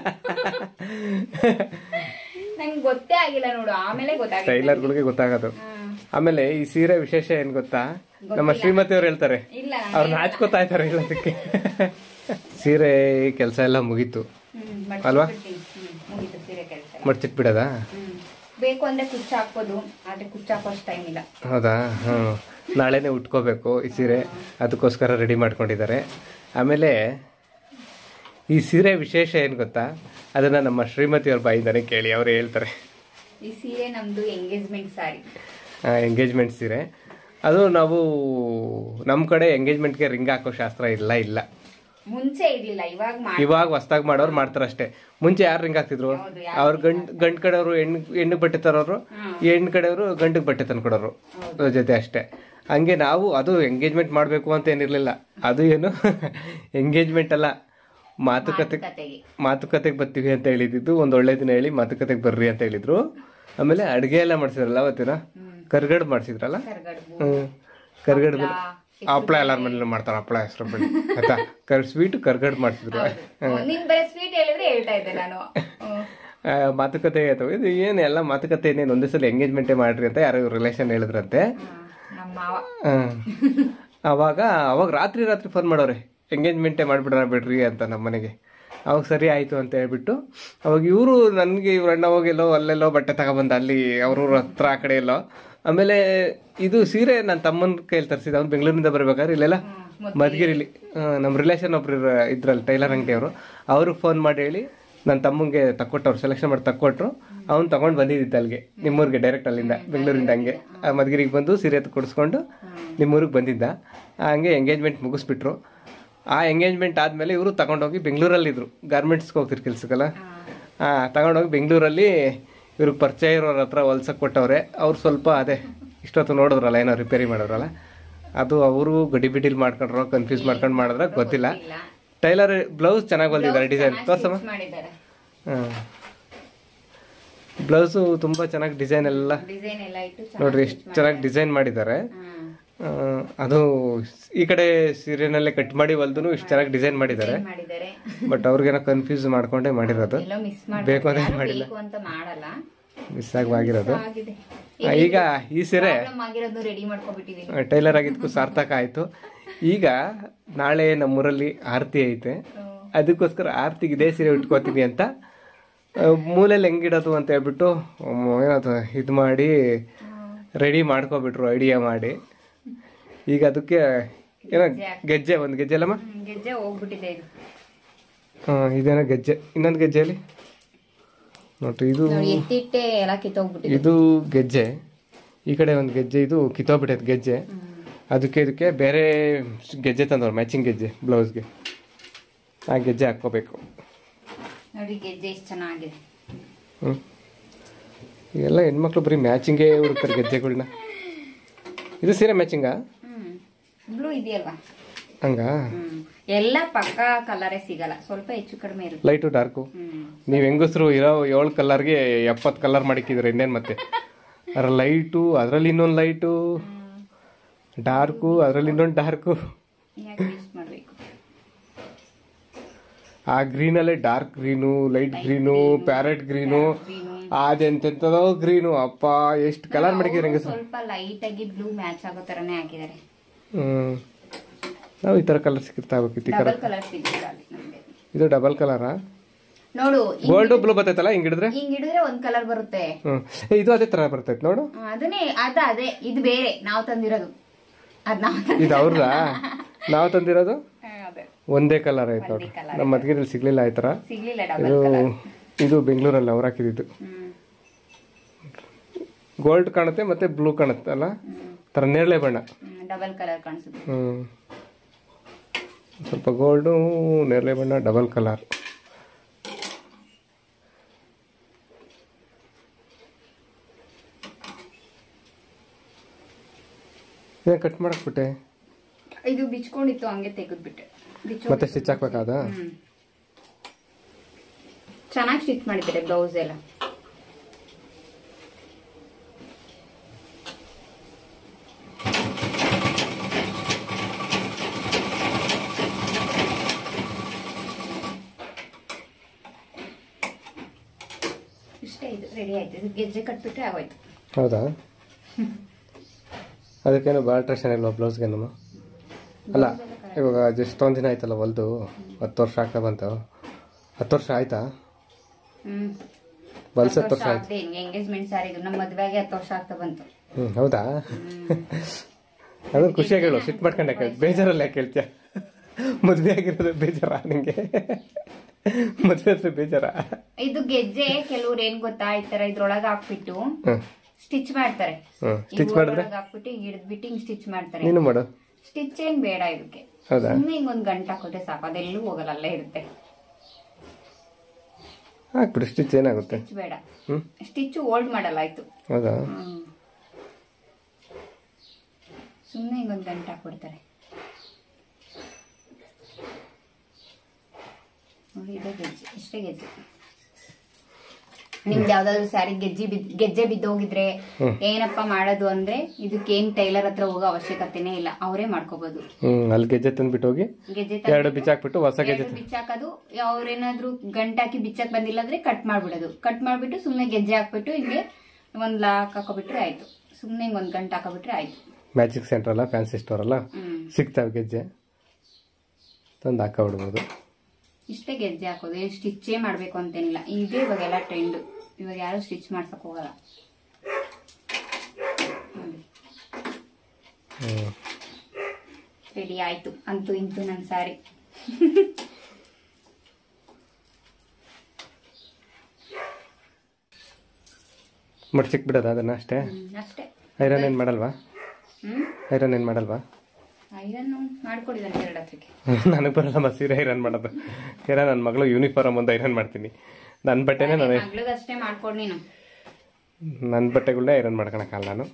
ನಂಗ್ ಗೊತ್ತೇ ಆಗಿಲ್ಲ ನೋಡು ಆಮೇಲೆ ಗೊತ್ತಾಗಿಲ್ಲ ಟೈಲರ್ಗಳಿಗೆ ಗೊತ್ತಾಗೋದು ಆಮೇಲೆ ಈ ಸೀರೆ ವಿಶೇಷ ಏನ್ ಗೊತ್ತಾ ನಮ್ಮ ಶ್ರೀಮತಿ ಅವ್ರು ಹೇಳ್ತಾರೆ ಇಲ್ಲ ಅವ್ರು ನಾಚ್ಕೋತಾ ಇದ್ದಾರೆ ಹೇಳೋದಕ್ಕೆ ಸೀರೆ ಕೆಲಸ ಎಲ್ಲ ಮುಗೀತು ಹ್ಮ್, ಅಲ್ವಾ? ಮಡ್ಚ್ಬಿಡ್ತೀನಿ. ಹ್ಮ್, ಮುಗೀತು ಸೀರೆ ಕೆಲಸ ಮಡ್ಚಿಟ್ಬಿಡದಾ ಹ್ಮ್ ಬೇಕು ಅಂದ್ರೆ ಕುಚ್ಚ ಹಾಕ್ಬೋದು ಆದ್ರೆ ಕುಚ್ಚ ಹಾಕೋಷ್ಟು ಟೈಮ್ ಇಲ್ಲ ಹೌದಾ ಹ್ಮ್ ನಾಳೆನೆ ಉಟ್ಕೋಬೇಕು ಈ ಸೀರೆ ಅದಕ್ಕೋಸ್ಕರ ರೆಡಿ ಮಾಡ್ಕೊಂಡಿದ್ದಾರೆ ಆಮೇಲೆ ಈ ಸೀರೆ ವಿಶೇಷ ಏನು ಗೊತ್ತಾ ಅದನ್ನ ನಮ್ಮ ಶ್ರೀಮತಿಯವ್ರ ಬಾಯಿಂದಾನೆ ಕೇಳಿ ಅವ್ರು ಹೇಳ್ತಾರೆ ಈ ಸೀರೆ ನಮ್ದು ಎಂಗೇಜ್ಮೆಂಟ್ ಸಾರಿ ಎಂಗೇಜ್ಮೆಂಟ್ ಸೀರೆ ಅದು ನಾವು ನಮ್ಮ ಕಡೆ ಎಂಗೇಜ್ಮೆಂಟ್ಗೆ ರಿಂಗ್ ಹಾಕೋ ಶಾಸ್ತ್ರ ಇಲ್ಲ ಇಲ್ಲ ಮುಂಚೆ ಇರ್ಲಿಲ್ಲ ಇವಾಗ ಮಾಡಿ ಇವಾಗ ಹೊಸ್ದಾಗ್ ಮಾಡೋರು ಮಾಡ್ತಾರ ಅಷ್ಟೇ ಮುಂಚೆ ಯಾರು ರಿಂಗ್ ಹಾಕ್ತಿದ್ರು ಹೌದು, ಅವ್ರ ಗಂಡ್ ಗಂಡ್ ಕಡೆಯವರು ಹೆಣ್ಣು ಹೆಣ್ಣು ಬಟ್ಟೆ ತರೋರು ಹೆಣ್ಣು ಕಡೆಯವರು ಗಂಡಿಗೆ ಬಟ್ಟೆ ತಂದ್ಕೊಡೋರು ಅದ್ರ ಜೊತೆ ಅಷ್ಟೇ ಹಂಗೆ ನಾವು ಅದು ಎಂಗೇಜ್ಮೆಂಟ್ ಮಾಡಬೇಕು ಅಂತ ಏನಿರ್ಲಿಲ್ಲ ಅದು ಏನು ಎಂಗೇಜ್ಮೆಂಟ್ ಅಲ್ಲ ಮಾತುಕತೆ ಕತೆಗೆ ಮಾತುಕತೆಗೆ ಬರ್ತೀವಿ ಅಂತ ಹೇಳಿದ್ದು ಒಂದ್ ಒಳ್ಳೆ ದಿನ ಹೇಳಿ ಮಾತುಕತೆಗೆ ಬರ್ರಿ ಅಂತ ಹೇಳಿದ್ರು ಆಮೇಲೆ ಅಡ್ಗೆ ಎಲ್ಲ ಮಾಡ್ಸಿದ್ರಲ್ಲ ಅವತ್ತಿನ ಕರ್ಗಡ್ ಮಾಡ್ಸಿದ್ರಲ್ಲ ಕರ್ಗಡ್ಬು ಹ್ಮ್ ಕರ್ಗಡ್ ಹಪ್ಳ ಎಲ್ಲಾರ ಮನೇಲಿ ಮಾಡ್ತಾರ ಹಪ್ಳ ಹೆಸರು ಬಳ್ಳಿ ಆಯ್ತಾ ಕರ್ ಸ್ವೀಟ್ ಕರ್ಗಡ್ ಮಾಡ್ಸಿದ್ರು ನೀನ್ ಬರೀ ಸ್ವೀಟ್ ಹೇಳಿದ್ರೆ ಹೇಳ್ತಾ ಇದ್ದೆ ನಾನು ಹ್ಮ್. ಆ, ಮಾತುಕತೆ ಆಯ್ತು ಇದು ಏನು ಎಲ್ಲ ಮಾತುಕತೆ ಏನೇನು ಒಂದೇ ಸಲ ಎಂಗೇಜ್ಮೆಂಟೇ ಮಾಡ್ರಿ ಅಂತ ಯಾರೋ ರಿಲೇಷನ್ ಹೇಳಿದ್ರಂತೆ ಹಾ, ನಮ್ಮ ಮಾವ ಆ, ಅವಾಗ ಅವಾಗ ರಾತ್ರಿ ರಾತ್ರಿ ಫೋನ್ ಮಾಡೋರೆ ಎಂಗೇಜ್ಮೆಂಟೇ ಮಾಡಿಬಿಡೋಣ ಬಿಡ್ರಿ ಅಂತ ನಮ್ಮ ಮನೆಗೆ ಅವಾಗ ಸರಿ ಆಯಿತು ಅಂತ ಹೇಳ್ಬಿಟ್ಟು ಅವಾಗ ಇವರು ನನಗೆ ಇವ್ರ ಅಣ್ಣ ಹೋಗೆಲ್ಲೋ ಅಲ್ಲೆಲ್ಲೋ ಬಟ್ಟೆ ತಗೊಬಂದ ಅಲ್ಲಿ ಅವ್ರವ್ರ ಹತ್ರ ಆ ಕಡೆ ಎಲ್ಲೋ ಆಮೇಲೆ ಇದು ಸೀರೆ ನನ್ನ ತಮ್ಮನ ಕೈಯಲ್ಲಿ ತರಿಸಿದ ಅವ್ನು ಬೆಂಗಳೂರಿಂದ ಬರ್ಬೇಕಾದ್ರೆ ಇಲ್ಲೆಲ್ಲ ಮಧುಗಿರಿಲಿ ನಮ್ಮ ರಿಲೇಷನ್ ಒಬ್ರು ಇರ- ಇದ್ರಲ್ಲಿ ಟೈಲರ್ ಅಂಗಡಿಯವರು ಅವ್ರಿಗೆ ಫೋನ್ ಮಾಡಿ ಹೇಳಿ ನನ್ನ ತಮ್ಮಂಗೆ ತಕ್ಕೊಟ್ಟವ್ರು ಸೆಲೆಕ್ಷನ್ ಮಾಡಿ ತಕ್ಕೊಟ್ರು ಅವ್ನು ತಗೊಂಡು ಬಂದಿದ್ದಿತ್ತು ಅಲ್ಲಿಗೆ ನಿಮ್ಮೂರಿಗೆ ಡೈರೆಕ್ಟ್ ಅಲ್ಲಿಂದ ಬೆಂಗಳೂರಿಂದ ಹಂಗೆ ಆ ಮಧುಗಿರಿಗೆ ಬಂದು ಸೀರೆ ಕೊಡಿಸ್ಕೊಂಡು ನಿಮ್ಮೂರಿಗೆ ಬಂದಿದ್ದ ಹಂಗೆ ಎಂಗೇಜ್ಮೆಂಟ್ ಮುಗಿಸ್ಬಿಟ್ರು ಆ ಎಂಗೇಜ್ಮೆಂಟ್ ಆದಮೇಲೆ ಇವರು ತಗೊಂಡೋಗಿ ಬೆಂಗಳೂರಲ್ಲಿದ್ದರು ಗಾರ್ಮೆಂಟ್ಸ್ಗೆ ಹೋಗ್ತಿರು ಕೆಲ್ಸಕ್ಕಲ್ಲ ಹಾಂ ತಗೊಂಡೋಗಿ ಬೆಂಗಳೂರಲ್ಲಿ ಇವ್ರಿಗೆ ಪರಿಚಯ ಇರೋರ ಹತ್ರ ಹೊಲ್ಸಕ್ಕೆ ಕೊಟ್ಟವ್ರೆ ಅವ್ರು ಸ್ವಲ್ಪ ಅದೇ ಇಷ್ಟೊತ್ತು ನೋಡಿದ್ರಲ್ಲ ಏನೋ ರಿಪೇರಿ ಮಾಡಿದ್ರಲ್ಲ ಅದು ಅವರು ಗಡಿ ಬಿಡಿಲ್ ಮಾಡ್ಕೊಂಡ್ರೋ ಕನ್ಫ್ಯೂಸ್ ಮಾಡ್ಕೊಂಡು ಮಾಡಿದ್ರೆ ಗೊತ್ತಿಲ್ಲ ಇಲ್ಲ ಟೈಲರ್ ಬ್ಲೌಸ್ ಚೆನ್ನಾಗಿ ಹೊಲ್ದಿದ್ದಾರೆ ಡಿಸೈನ್ ತೋರ್ಸಮ್ಮ Stitch ಮಾಡಿದ್ದಾರೆ ಹಾಂ ಬ್ಲೌಸು ತುಂಬ ಚೆನ್ನಾಗಿ ಡಿಸೈನ್ ಎಲ್ಲ ಡಿಸೈನ್ ಎಲ್ಲ ಇಟ್ಟು ನೋಡ್ರಿ ಎಷ್ಟು ಚೆನ್ನಾಗಿ ಡಿಸೈನ್ ಮಾಡಿದ್ದಾರೆ ಹ್ಮ್ ಆ, ಅದು ಈ ಕಡೆ ಸೀರೆನಲ್ಲೇ ಕಟ್ ಮಾಡಿ ಹೊಲ್ದು ಇಷ್ಟು ಚೆನ್ನಾಗಿ ಡಿಸೈನ್ ಮಾಡಿದ್ದಾರೆ ಮಾಡಿದ್ದಾರೆ ಬಟ್ ಅವ್ರಿಗೇನೋ ಕನ್ಫ್ಯೂಸ್ ಮಾಡ್ಕೊಂಡೇ ಮಾಡಿರೋದು ಎಲ್ಲೋ ಮಿಸ್ ಬೇಕು ಅಂತ ಮಾಡಿ ಬೇಕು ಅಂತ ಮಾಡಲ್ಲ ಮಿಸ್ ಆಗಿ ಆಗಿರೋದು ಆಗಿದೆ ಆ, ಈಗ ಈ ಸೀರೆ ಪ್ರಾಬ್ಲಮ್ ಆಗಿರೋದು ರೆಡಿ ಮಾಡ್ಕೊಬಿಟ್ಟಿದೀನಿ ಟೈಲರ್ ಆಗಿದ್ದಕ್ಕೂ ಸಾರ್ಥಕ ಆಯ್ತು ಈಗ ನಾಳೆ ನಮ್ಮೂರಲ್ಲಿ ಆರತಿ ಐತೆ ಅದಕ್ಕೋಸ್ಕರ ಆರತಿಗೆ ಇದೇ ಸೀರೆ ಉಟ್ಕೋತೀನಿ ಅಂತ ಆ, ಮೂಲೆಯಲ್ಲಿ ಹೆಂಗಿಡೋದು ಅಂತ ಹೇಳ್ಬಿಟ್ಟು ಮ್, ಏನದು ಇದು ಮಾಡಿ ರೆಡಿ ಮಾಡ್ಕೊಬಿಟ್ರು ಐಡಿಯಾ ಮಾಡಿ ಈಗ ಅದಕ್ಕೆ ಏನೋ ಗೆಜ್ಜೆ ಒಂದು ಗೆಜ್ಜೆ ಅಲ್ಲಮ್ಮ ಹ್ಮ್, ಗೆಜ್ಜೆ ಹೋಗ್ಬಿಟ್ಟಿದೆ ಇದು ಹಾಂ ಇದೇನೋ ಗೆಜ್ಜೆ ಇನ್ನೊಂದು ಗೆಜ್ಜೆಯಲ್ಲಿ ನೋಡ್ರಿ ಇದು ನೋಡಿ ಎತ್ತಿಟ್ಟೆ ಎಲ್ಲ ಕಿತ್ತೋಗ್ಬಿಟ್ಟಿದೆ ಇದು ಗೆಜ್ಜೆ ಈ ಕಡೆ ಒಂದು ಗೆಜ್ಜೆ ಇದು ಕಿತ್ತೋಗ್ಬಿಟ್ಟೈತೆ ಗೆಜ್ಜೆ ಅದಕ್ಕೆ ಇದಕ್ಕೆ ಬೇರೆ ಗೆಜ್ಜೆ ತಂದವ್ರು ಮ್ಯಾಚಿಂಗ್ ಗೆಜ್ಜೆ ಬ್ಲೌಸ್ಗೆ ಆ ಗೆಜ್ಜೆ ಹಾಕ್ಕೋಬೇಕು ನೋಡಿ ಗೆಜ್ಜೆ ಎಷ್ಟು ಚೆನ್ನಾಗಿದೆ ಹ್ಞೂ ಈಗೆಲ್ಲ ಹೆಣ್ಮಕ್ಳು ಬರೀ ಮ್ಯಾಚಿಂಗೇ ಹುಡುಕ್ತಾರೆ ಗೆಜ್ಜೆಗಳ್ನ ಇದು ಸೀರೆ ಮ್ಯಾಚಿಂಗಾ ಹ್ಮ್ ಬ್ಲೂ ಇದೆಯಲ್ವಾ ಹಂಗಾ ಹ್ಮ್ ಎಲ್ಲ ಪಕ್ಕ ಕಲರೇ ಸಿಗಲ್ಲ ಸ್ವಲ್ಪ ಹೆಚ್ಚು ಕಡಿಮೆ ಇರುತ್ತೆ ಲೈಟು ಡಾರ್ಕು ಹ್ಮ್ ನೀವು ಹೆಂಗಸರು ಇರೋ ಏಳು ಕಲರ್ಗೆ ಎಪ್ಪತ್ತು ಕಲರ್ ಮಾಡಿಕ್ಕಿದ್ರೆ ಇನ್ನೇನು ಮತ್ತೆ ಅದ್ರ ಲೈಟು ಅದರಲ್ಲಿ ಇನ್ನೊಂದು ಲೈಟು ಡಾರ್ಕು ಅದರಲ್ಲಿ ಇನ್ನೊಂದು ಡಾರ್ಕು ಯಾಕೆ ವೇಸ್ಟ್ ಮಾಡ್ಬೇಕು ಆ ಗ್ರೀನಲ್ಲೇ dark green light green parrot green green ಅದೆಂತೆಂಥದೋ ಗ್ರೀನು ಅಪ್ಪ ಎಷ್ಟು ಕಲರ್ ಮಾಡಿಕಿದ್ರೆ ಹೆಂಗಸರು ಸ್ವಲ್ಪ ಲೈಟ್ ಆಗಿ ಬ್ಲೂ ಮ್ಯಾಚ್ ಆಗೋ ತರನೇ ಹಾಕಿದ್ದಾರೆ ಹ್ಮ್ ನಾವು ಈ ಥರ ಕಲರ್ ಸಿಕ್ಕಿರ್ತಾ ಹೋಗ್ತಿತ್ತು ಈ ಕಲರ್ ಡಬಲ್ ಕಲರ್ ಸಿಗುತ್ತೆ ಅಲ್ಲಿ ನಮ್ಗೆ ಇದು ಡಬಲ್ ಕಲರಾ ನೋಡು ಗೋಲ್ಡು ಬ್ಲೂ ಬರ್ತೈತಲ್ಲ ಹಿಂಗ್ ಹಿಡಿದ್ರೆ ಹಿಂಗ್ ಹಿಡಿದ್ರೆ ಒಂದ್ ಕಲರ್ ಬರುತ್ತೆ ಹ್ಮ್ ಏ, ಇದು ಅದೇ ತರ ಬರ್ತೈತೆ ನೋಡು ಹ್ಮ್, ಅದನ್ನೇ ಅದ ಅದೇ ಇದು ಬೇರೆ ನಾವು ತಂದಿರೋದು ಅದ್ ನಾವು ಇದು ಅವ್ರದಾ ನಾವು ತಂದಿರೋದು ಅದೇ ಒಂದೇ ಕಲರ್ ಆಯ್ತು ನೋಡಿ ಒಂದೇ colour. ನಮ್ಮ ಮದ್ಗಿರಲ್ಲಿ ಸಿಗ್ಲಿಲ್ಲ ಈ ಥರ ಸಿಗ್ಲಿಲ್ಲ ಡಬಲ್ ಇದು ಕಲರ್ ಇದು ಬೆಂಗಳೂರಲ್ಲಿ ಅವ್ರು ಹಾಕಿದ್ದು ಹ್ಮ್ ಗೋಲ್ಡ್ ಕಾಣುತ್ತೆ ಮತ್ತೆ ಬ್ಲೂ ಕಾಣುತ್ತೆ ಅಲ್ಲ ಥರ ನೇರಳೆ ಬಣ್ಣ ಡಬಲ್ ಕಲರ್ ಕಾಣಿಸುತ್ತೆ ಹ್ಮ್ ಸ್ವಲ್ಪ ಗೋಲ್ಡು ನೇರಳೆ ಬಣ್ಣ ಡಬಲ್ ಕಲರ್ ಏನು ಕಟ್ ಮಾಡಕ್ಬಿಟ್ಟೆ ಇದು ಬಿಚ್ಕೊಂಡಿತ್ತು ಹಂಗೆ ತೆಗೆದ್ಬಿಟ್ಟೆ ಬಿಚ್ಚು ಮತ್ತೆ ಸ್ಟಿಚ್ ಹಾಕ್ಬೇಕಾದ ಹ್ಮ್ ಚೆನ್ನಾಗಿ ಸ್ಟಿಚ್ ಮಾಡಿದ್ದಾರೆ ಬ್ಲೌಸ್ ಎಲ್ಲ ಇಷ್ಟೇ ಇದು ರೆಡಿ ಆಯ್ತು ಇದು ಗೆಜ್ಜೆ ಕಟ್ಬಿಟ್ರೆ ಆಗೋಯ್ತು ಹೌದಾ ಅದಕ್ಕೇನು ಭಾಳ ಟ್ರೆಷನ್ ಇಲ್ವಾ ಬ್ಲೌಸ್ಗೇನಮ್ಮ ಅಲ್ಲ ಇವಾಗ ಜಸ್ಟ್ ಒಂದು ದಿನ ಆಯ್ತಲ್ಲ ಹೊಲ್ದು ಹತ್ತು ವರ್ಷ ಆಗ್ತಾ ಬಂತು ಹತ್ತು ವರ್ಷ ಆಯ್ತಾ ಹ್ಮ್ ಬಲ್ಸ್ ಹತ್ತು ಹತ್ತು ವರ್ಷ ವರ್ಷ ಆಯ್ತು ಆಗದೆ ಎಂಗೇಜ್ಮೆಂಟ್ ಸಾರಿ ಇದು ನಮ್ಮ ಮದ್ವೆಗೆ ಹತ್ತು ವರ್ಷ ಆಗ್ತಾ ಬಂತು ಹ್ಞೂ ಹೌದಾ ಅದನ್ನು ಖುಷಿಯಾಗಿ ಹೇಳು ಸಿಟ್ಟು ಮಾಡ್ಕೊಂಡು ಯಾಕೆ ಬೇಜಾರಲ್ಲಿ ಯಾಕೆ ಹೇಳ್ತೀಯ ಮದುವೆ ಆಗಿರೋದು ಬೇಜಾರಾ ನಿಂಗೆ ಮದುವೆ ಹತ್ರ ಬೇಜಾರಾ ಇದು ಗೆಜ್ಜೆ ಕೆಲವ್ರು ಏನ್ ಗೊತ್ತಾ ಈ ತರ ಇದ್ರೊಳಗ ಹಾಕ್ಬಿಟ್ಟು ಹ್ಞೂ ಸ್ಟಿಚ್ ಮಾಡ್ತಾರೆ ಹ್ಞೂ ಸ್ಟಿಚ್ ಮಾಡಿದ್ರೆ ಒಳಗೆ ಹಾಕ್ಬಿಟ್ಟು ಹಿಡಿದ್ಬಿಟ್ಟು ಹಿಂಗ್ ಸ್ಟಿಚ್ ಮಾಡ್ತಾರೆ ನೀನು ಮಾಡು ಸ್ಟಿಚ್ ಏನ್ ಬೇಡ ಇದಕ್ಕೆ ಹೌದಾ ಸುಮ್ಮನೆ ಹಿಂಗೊಂದ್ ಗಂಟೆ ಹಾಕೋದ್ರೆ ಸಾಕು ಅದೆಲ್ಲೂ ಹೋಗಲ್ಲ ಅಲ್ಲೇ ಇರುತ್ತೆ ಹಾಕ್ಬಿಡಿ ಸ್ಟಿಚ್ ಏನಾಗುತ್ತೆ ಸ್ಟಿಚ್ ಬೇಡ ಹ್ಮ್ ಸ್ಟಿಚ್ ಹೋಲ್ಡ್ ಮಾಡಲ್ಲ ಆಯ್ತು ಹೌದಾ ಹ್ಮ್ ಸುಮ್ಮನೆ ಹಿಂಗೊಂದ್ ಗಂಟೆ ಹಾಕ್ಬಿಡ್ತಾರೆ ನೋಡಿ ಇದೇ ಗೆಜ್ಜೆ ಇಷ್ಟೇ ಗೆಜ್ಜೆ ನಿಮ್ದು ಯಾವ್ದಾದ್ರು ಸ್ಯಾರಿ ಗೆಜ್ಜೆ ಬಿದ್ ಗೆಜ್ಜೆ ಬಿದ್ದೋಗಿದ್ರೆ ಏನಪ್ಪ ಮಾಡೋದು ಅಂದ್ರೆ ಇದಕ್ಕೆ ಏನ್ ಟೈಲರ್ ಹತ್ರ ಹೋಗೋ ಅವಶ್ಯಕತೆನೇ ಇಲ್ಲ ಅವರೇ ಮಾಡ್ಕೋಬಹುದು ಹ್ಮ್ ಅಲ್ಲಿ ಗೆಜ್ಜೆ ತಂದ್ಬಿಟ್ಟು ಹೋಗಿ ಗೆಜ್ಜೆ ಎರಡು ಬಿಚ್ಚಾಕ್ಬಿಟ್ಟು ಹೊಸ ಗೆಜ್ಜೆ ಎರಡು ಬಿಚ್ಚಾಕೋದು ಅವ್ರೇನಾದ್ರು ಗಂಟಾಕಿ ಬಿಚ್ಚಕ್ ಬಂದಿಲ್ಲ ಅಂದ್ರೆ ಕಟ್ ಮಾಡ್ಬಿಡೋದು ಕಟ್ ಮಾಡ್ಬಿಟ್ಟು ಸುಮ್ನೆ ಗೆಜ್ಜೆ ಹಾಕ್ಬಿಟ್ಟು ಹಿಂಗೆ ಒಂದ್ ಲಾಕ್ ಹಾಕೋಬಿಟ್ರೆ ಆಯ್ತು ಸುಮ್ನೆ ಹಿಂಗ್ ಒಂದ್ ಗಂಟೆ ಹಾಕೋಬಿಟ್ರೆ ಆಯ್ತು ಮ್ಯಾಜಿಕ್ ಸೆಂಟರ್ ಅಲ್ಲ ಫ್ಯಾನ್ಸಿ ಸ್ಟೋರ್ ಅಲ್ಲ ಹ್ಮ್ ಸಿಗ್ತಾವೆ ಗೆಜ್ಜೆ ತಂದು ಹಾಕೊಬಿಡ್ಬೋದು ಇಷ್ಟೇ ಗೆಜ್ಜೆ ಹಾಕೋದು ಏನ್ ಸ್ಟಿಚ್ಚೇ ಮಾಡ್ಬೇಕು ಅಂತೇನಿಲ್ಲ ಇದೇ ಇವಾಗೆಲ್ಲ ಟ್ರೆಂಡ್ ಇವಾಗ ಯಾರು ಸ್ಟಿಚ್ ಮಾಡ್ಸಕ್ ಹೋಗಲ್ಲ ನೋಡಿ ಹ್ಮ್ ರೆಡಿ ಆಯ್ತು ಅಂತೂ ಇಂತೂ ನನ್ನ ಸ್ಯಾರಿ ಮಡ್ಸಿಕ್ಬಿಡೋದ ಅದನ್ನ ಅಷ್ಟೇ ಅಷ್ಟೇ ಐರನ್ ಏನು ಮಾಡಲ್ವಾ ಹ್ಮ್ ಐರನ್ ಏನು ಮಾಡಲ್ವಾ ಐರನ್ ಮಾಡ್ಕೊಡಿದ್ದಾನೆ ಎರಡು ಹತ್ರಕ್ಕೆ ನನಗೆ ಬರಲ್ಲಮ್ಮ ಸೀರೆ ಐರನ್ ಮಾಡೋದು ಏನ ನನ್ನ ಮಗಳು ಯೂನಿಫಾರ್ಮ್ ಒಂದು ಐರನ್ ಮಾಡ್ತೀನಿ ನನ್ನ ಬಟ್ಟೆನೇ ನಾನು ಮಗ್ಳದಷ್ಟೇ ಮಾಡ್ಕೊಡ್ ನೀನು ನನ್ನ ಬಟ್ಟೆಗಳನ್ನೇ ಐರನ್ ಮಾಡ್ಕೊಳಕ್ಕಲ್ಲ ನಾನು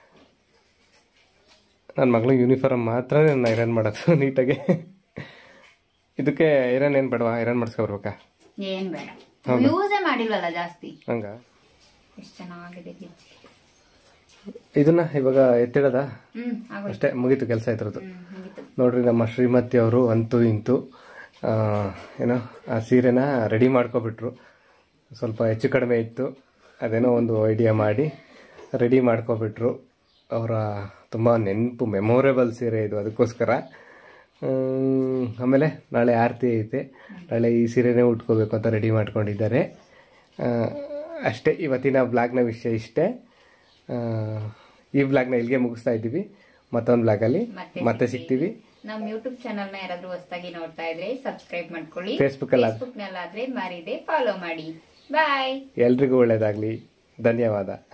ನನ್ನ ಮಗಳು ಯೂನಿಫಾರ್ಮ್ ಮಾತ್ರ ನಾನು ಐರನ್ ಮಾಡೋದು ನೀಟಾಗಿ ಇದಕ್ಕೆ ಐರನ್ ಏನು ಬೇಡವಾ ಐರನ್ ಮಾಡಿಸ್ಕೊಬರ್ಬೇಕಾ ಏನ್ ಬೇಡ ಯೂಸೇ ಮಾಡಿಲ್ವಲ್ಲ ಜಾಸ್ತಿ ಹಂಗ ಎಷ್ಟು ಚೆನ್ನಾಗಿದೆ ಗೆಜ್ಜೆ ಇದನ್ನ ಇವಾಗ ಎತ್ತಿಡದ ಹ್ಮ್ ಆಗೋಯ್ತು ಅಷ್ಟೇ ಮುಗೀತು ಕೆಲಸ ಇದ್ರದ್ದು ಹ್ಮ್ ಮುಗೀತು ನೋಡ್ರಿ ನಮ್ಮ ಶ್ರೀಮತಿ ಅವರು ಅಂತೂ ಇಂತೂ ಆ, ಏನೋ ಆ ಸೀರೆನ ರೆಡಿ ಮಾಡ್ಕೊಬಿಟ್ರು ಸ್ವಲ್ಪ ಹೆಚ್ಚು ಕಡಿಮೆ ಇತ್ತು ಅದೇನೋ ಒಂದು ಐಡಿಯಾ ಮಾಡಿ ರೆಡಿ ಮಾಡ್ಕೊಬಿಟ್ರು ಅವರ ತುಂಬ ನೆನಪು ಮೆಮೊರೇಬಲ್ ಸೀರೆ ಇದು ಅದಕ್ಕೋಸ್ಕರ ಹ್ಮ್, ಆಮೇಲೆ ನಾಳೆ ಆರತಿ ಐತೆ ನಾಳೆ ಈ ಸೀರೆನೇ ಉಟ್ಕೋಬೇಕು ಅಂತ ರೆಡಿ ಮಾಡ್ಕೊಂಡಿದ್ದಾರೆ ಆ, ಅಷ್ಟೇ ಇವತ್ತಿನ ಬ್ಲಾಗ್ನ ವಿಷಯ ಇಷ್ಟೇ ಆ, ಈ ಬ್ಲಾಗ್ನ ಇಲ್ಲಿಗೆ ಮುಗಿಸ್ತಾ ಇದ್ದೀವಿ ಮತ್ತೊಂದು ಬ್ಲಾಗಲ್ಲಿ ಮತ್ತೆ ಸಿಗ್ತೀವಿ ನಮ್ ಯೂಟ್ಯೂಬ್ ಚಾನಲ್ ನ ಯಾರಾದ್ರೂ ಹೊಸದಾಗಿ ನೋಡ್ತಾ ಇದ್ರೆ ಸಬ್ಸ್ಕ್ರೈಬ್ ಮಾಡ್ಕೊಳ್ಳಿ Facebook ಅಲ್ಲಿ ಫೇಸ್ಬುಕ್ ನಲ್ಲಾದ್ರೆ ಮರಿದೆ ಫಾಲೋ ಮಾಡಿ ಬಾಯ್ ಎಲ್ರಿಗೂ ಒಳ್ಳೇದಾಗ್ಲಿ ಧನ್ಯವಾದ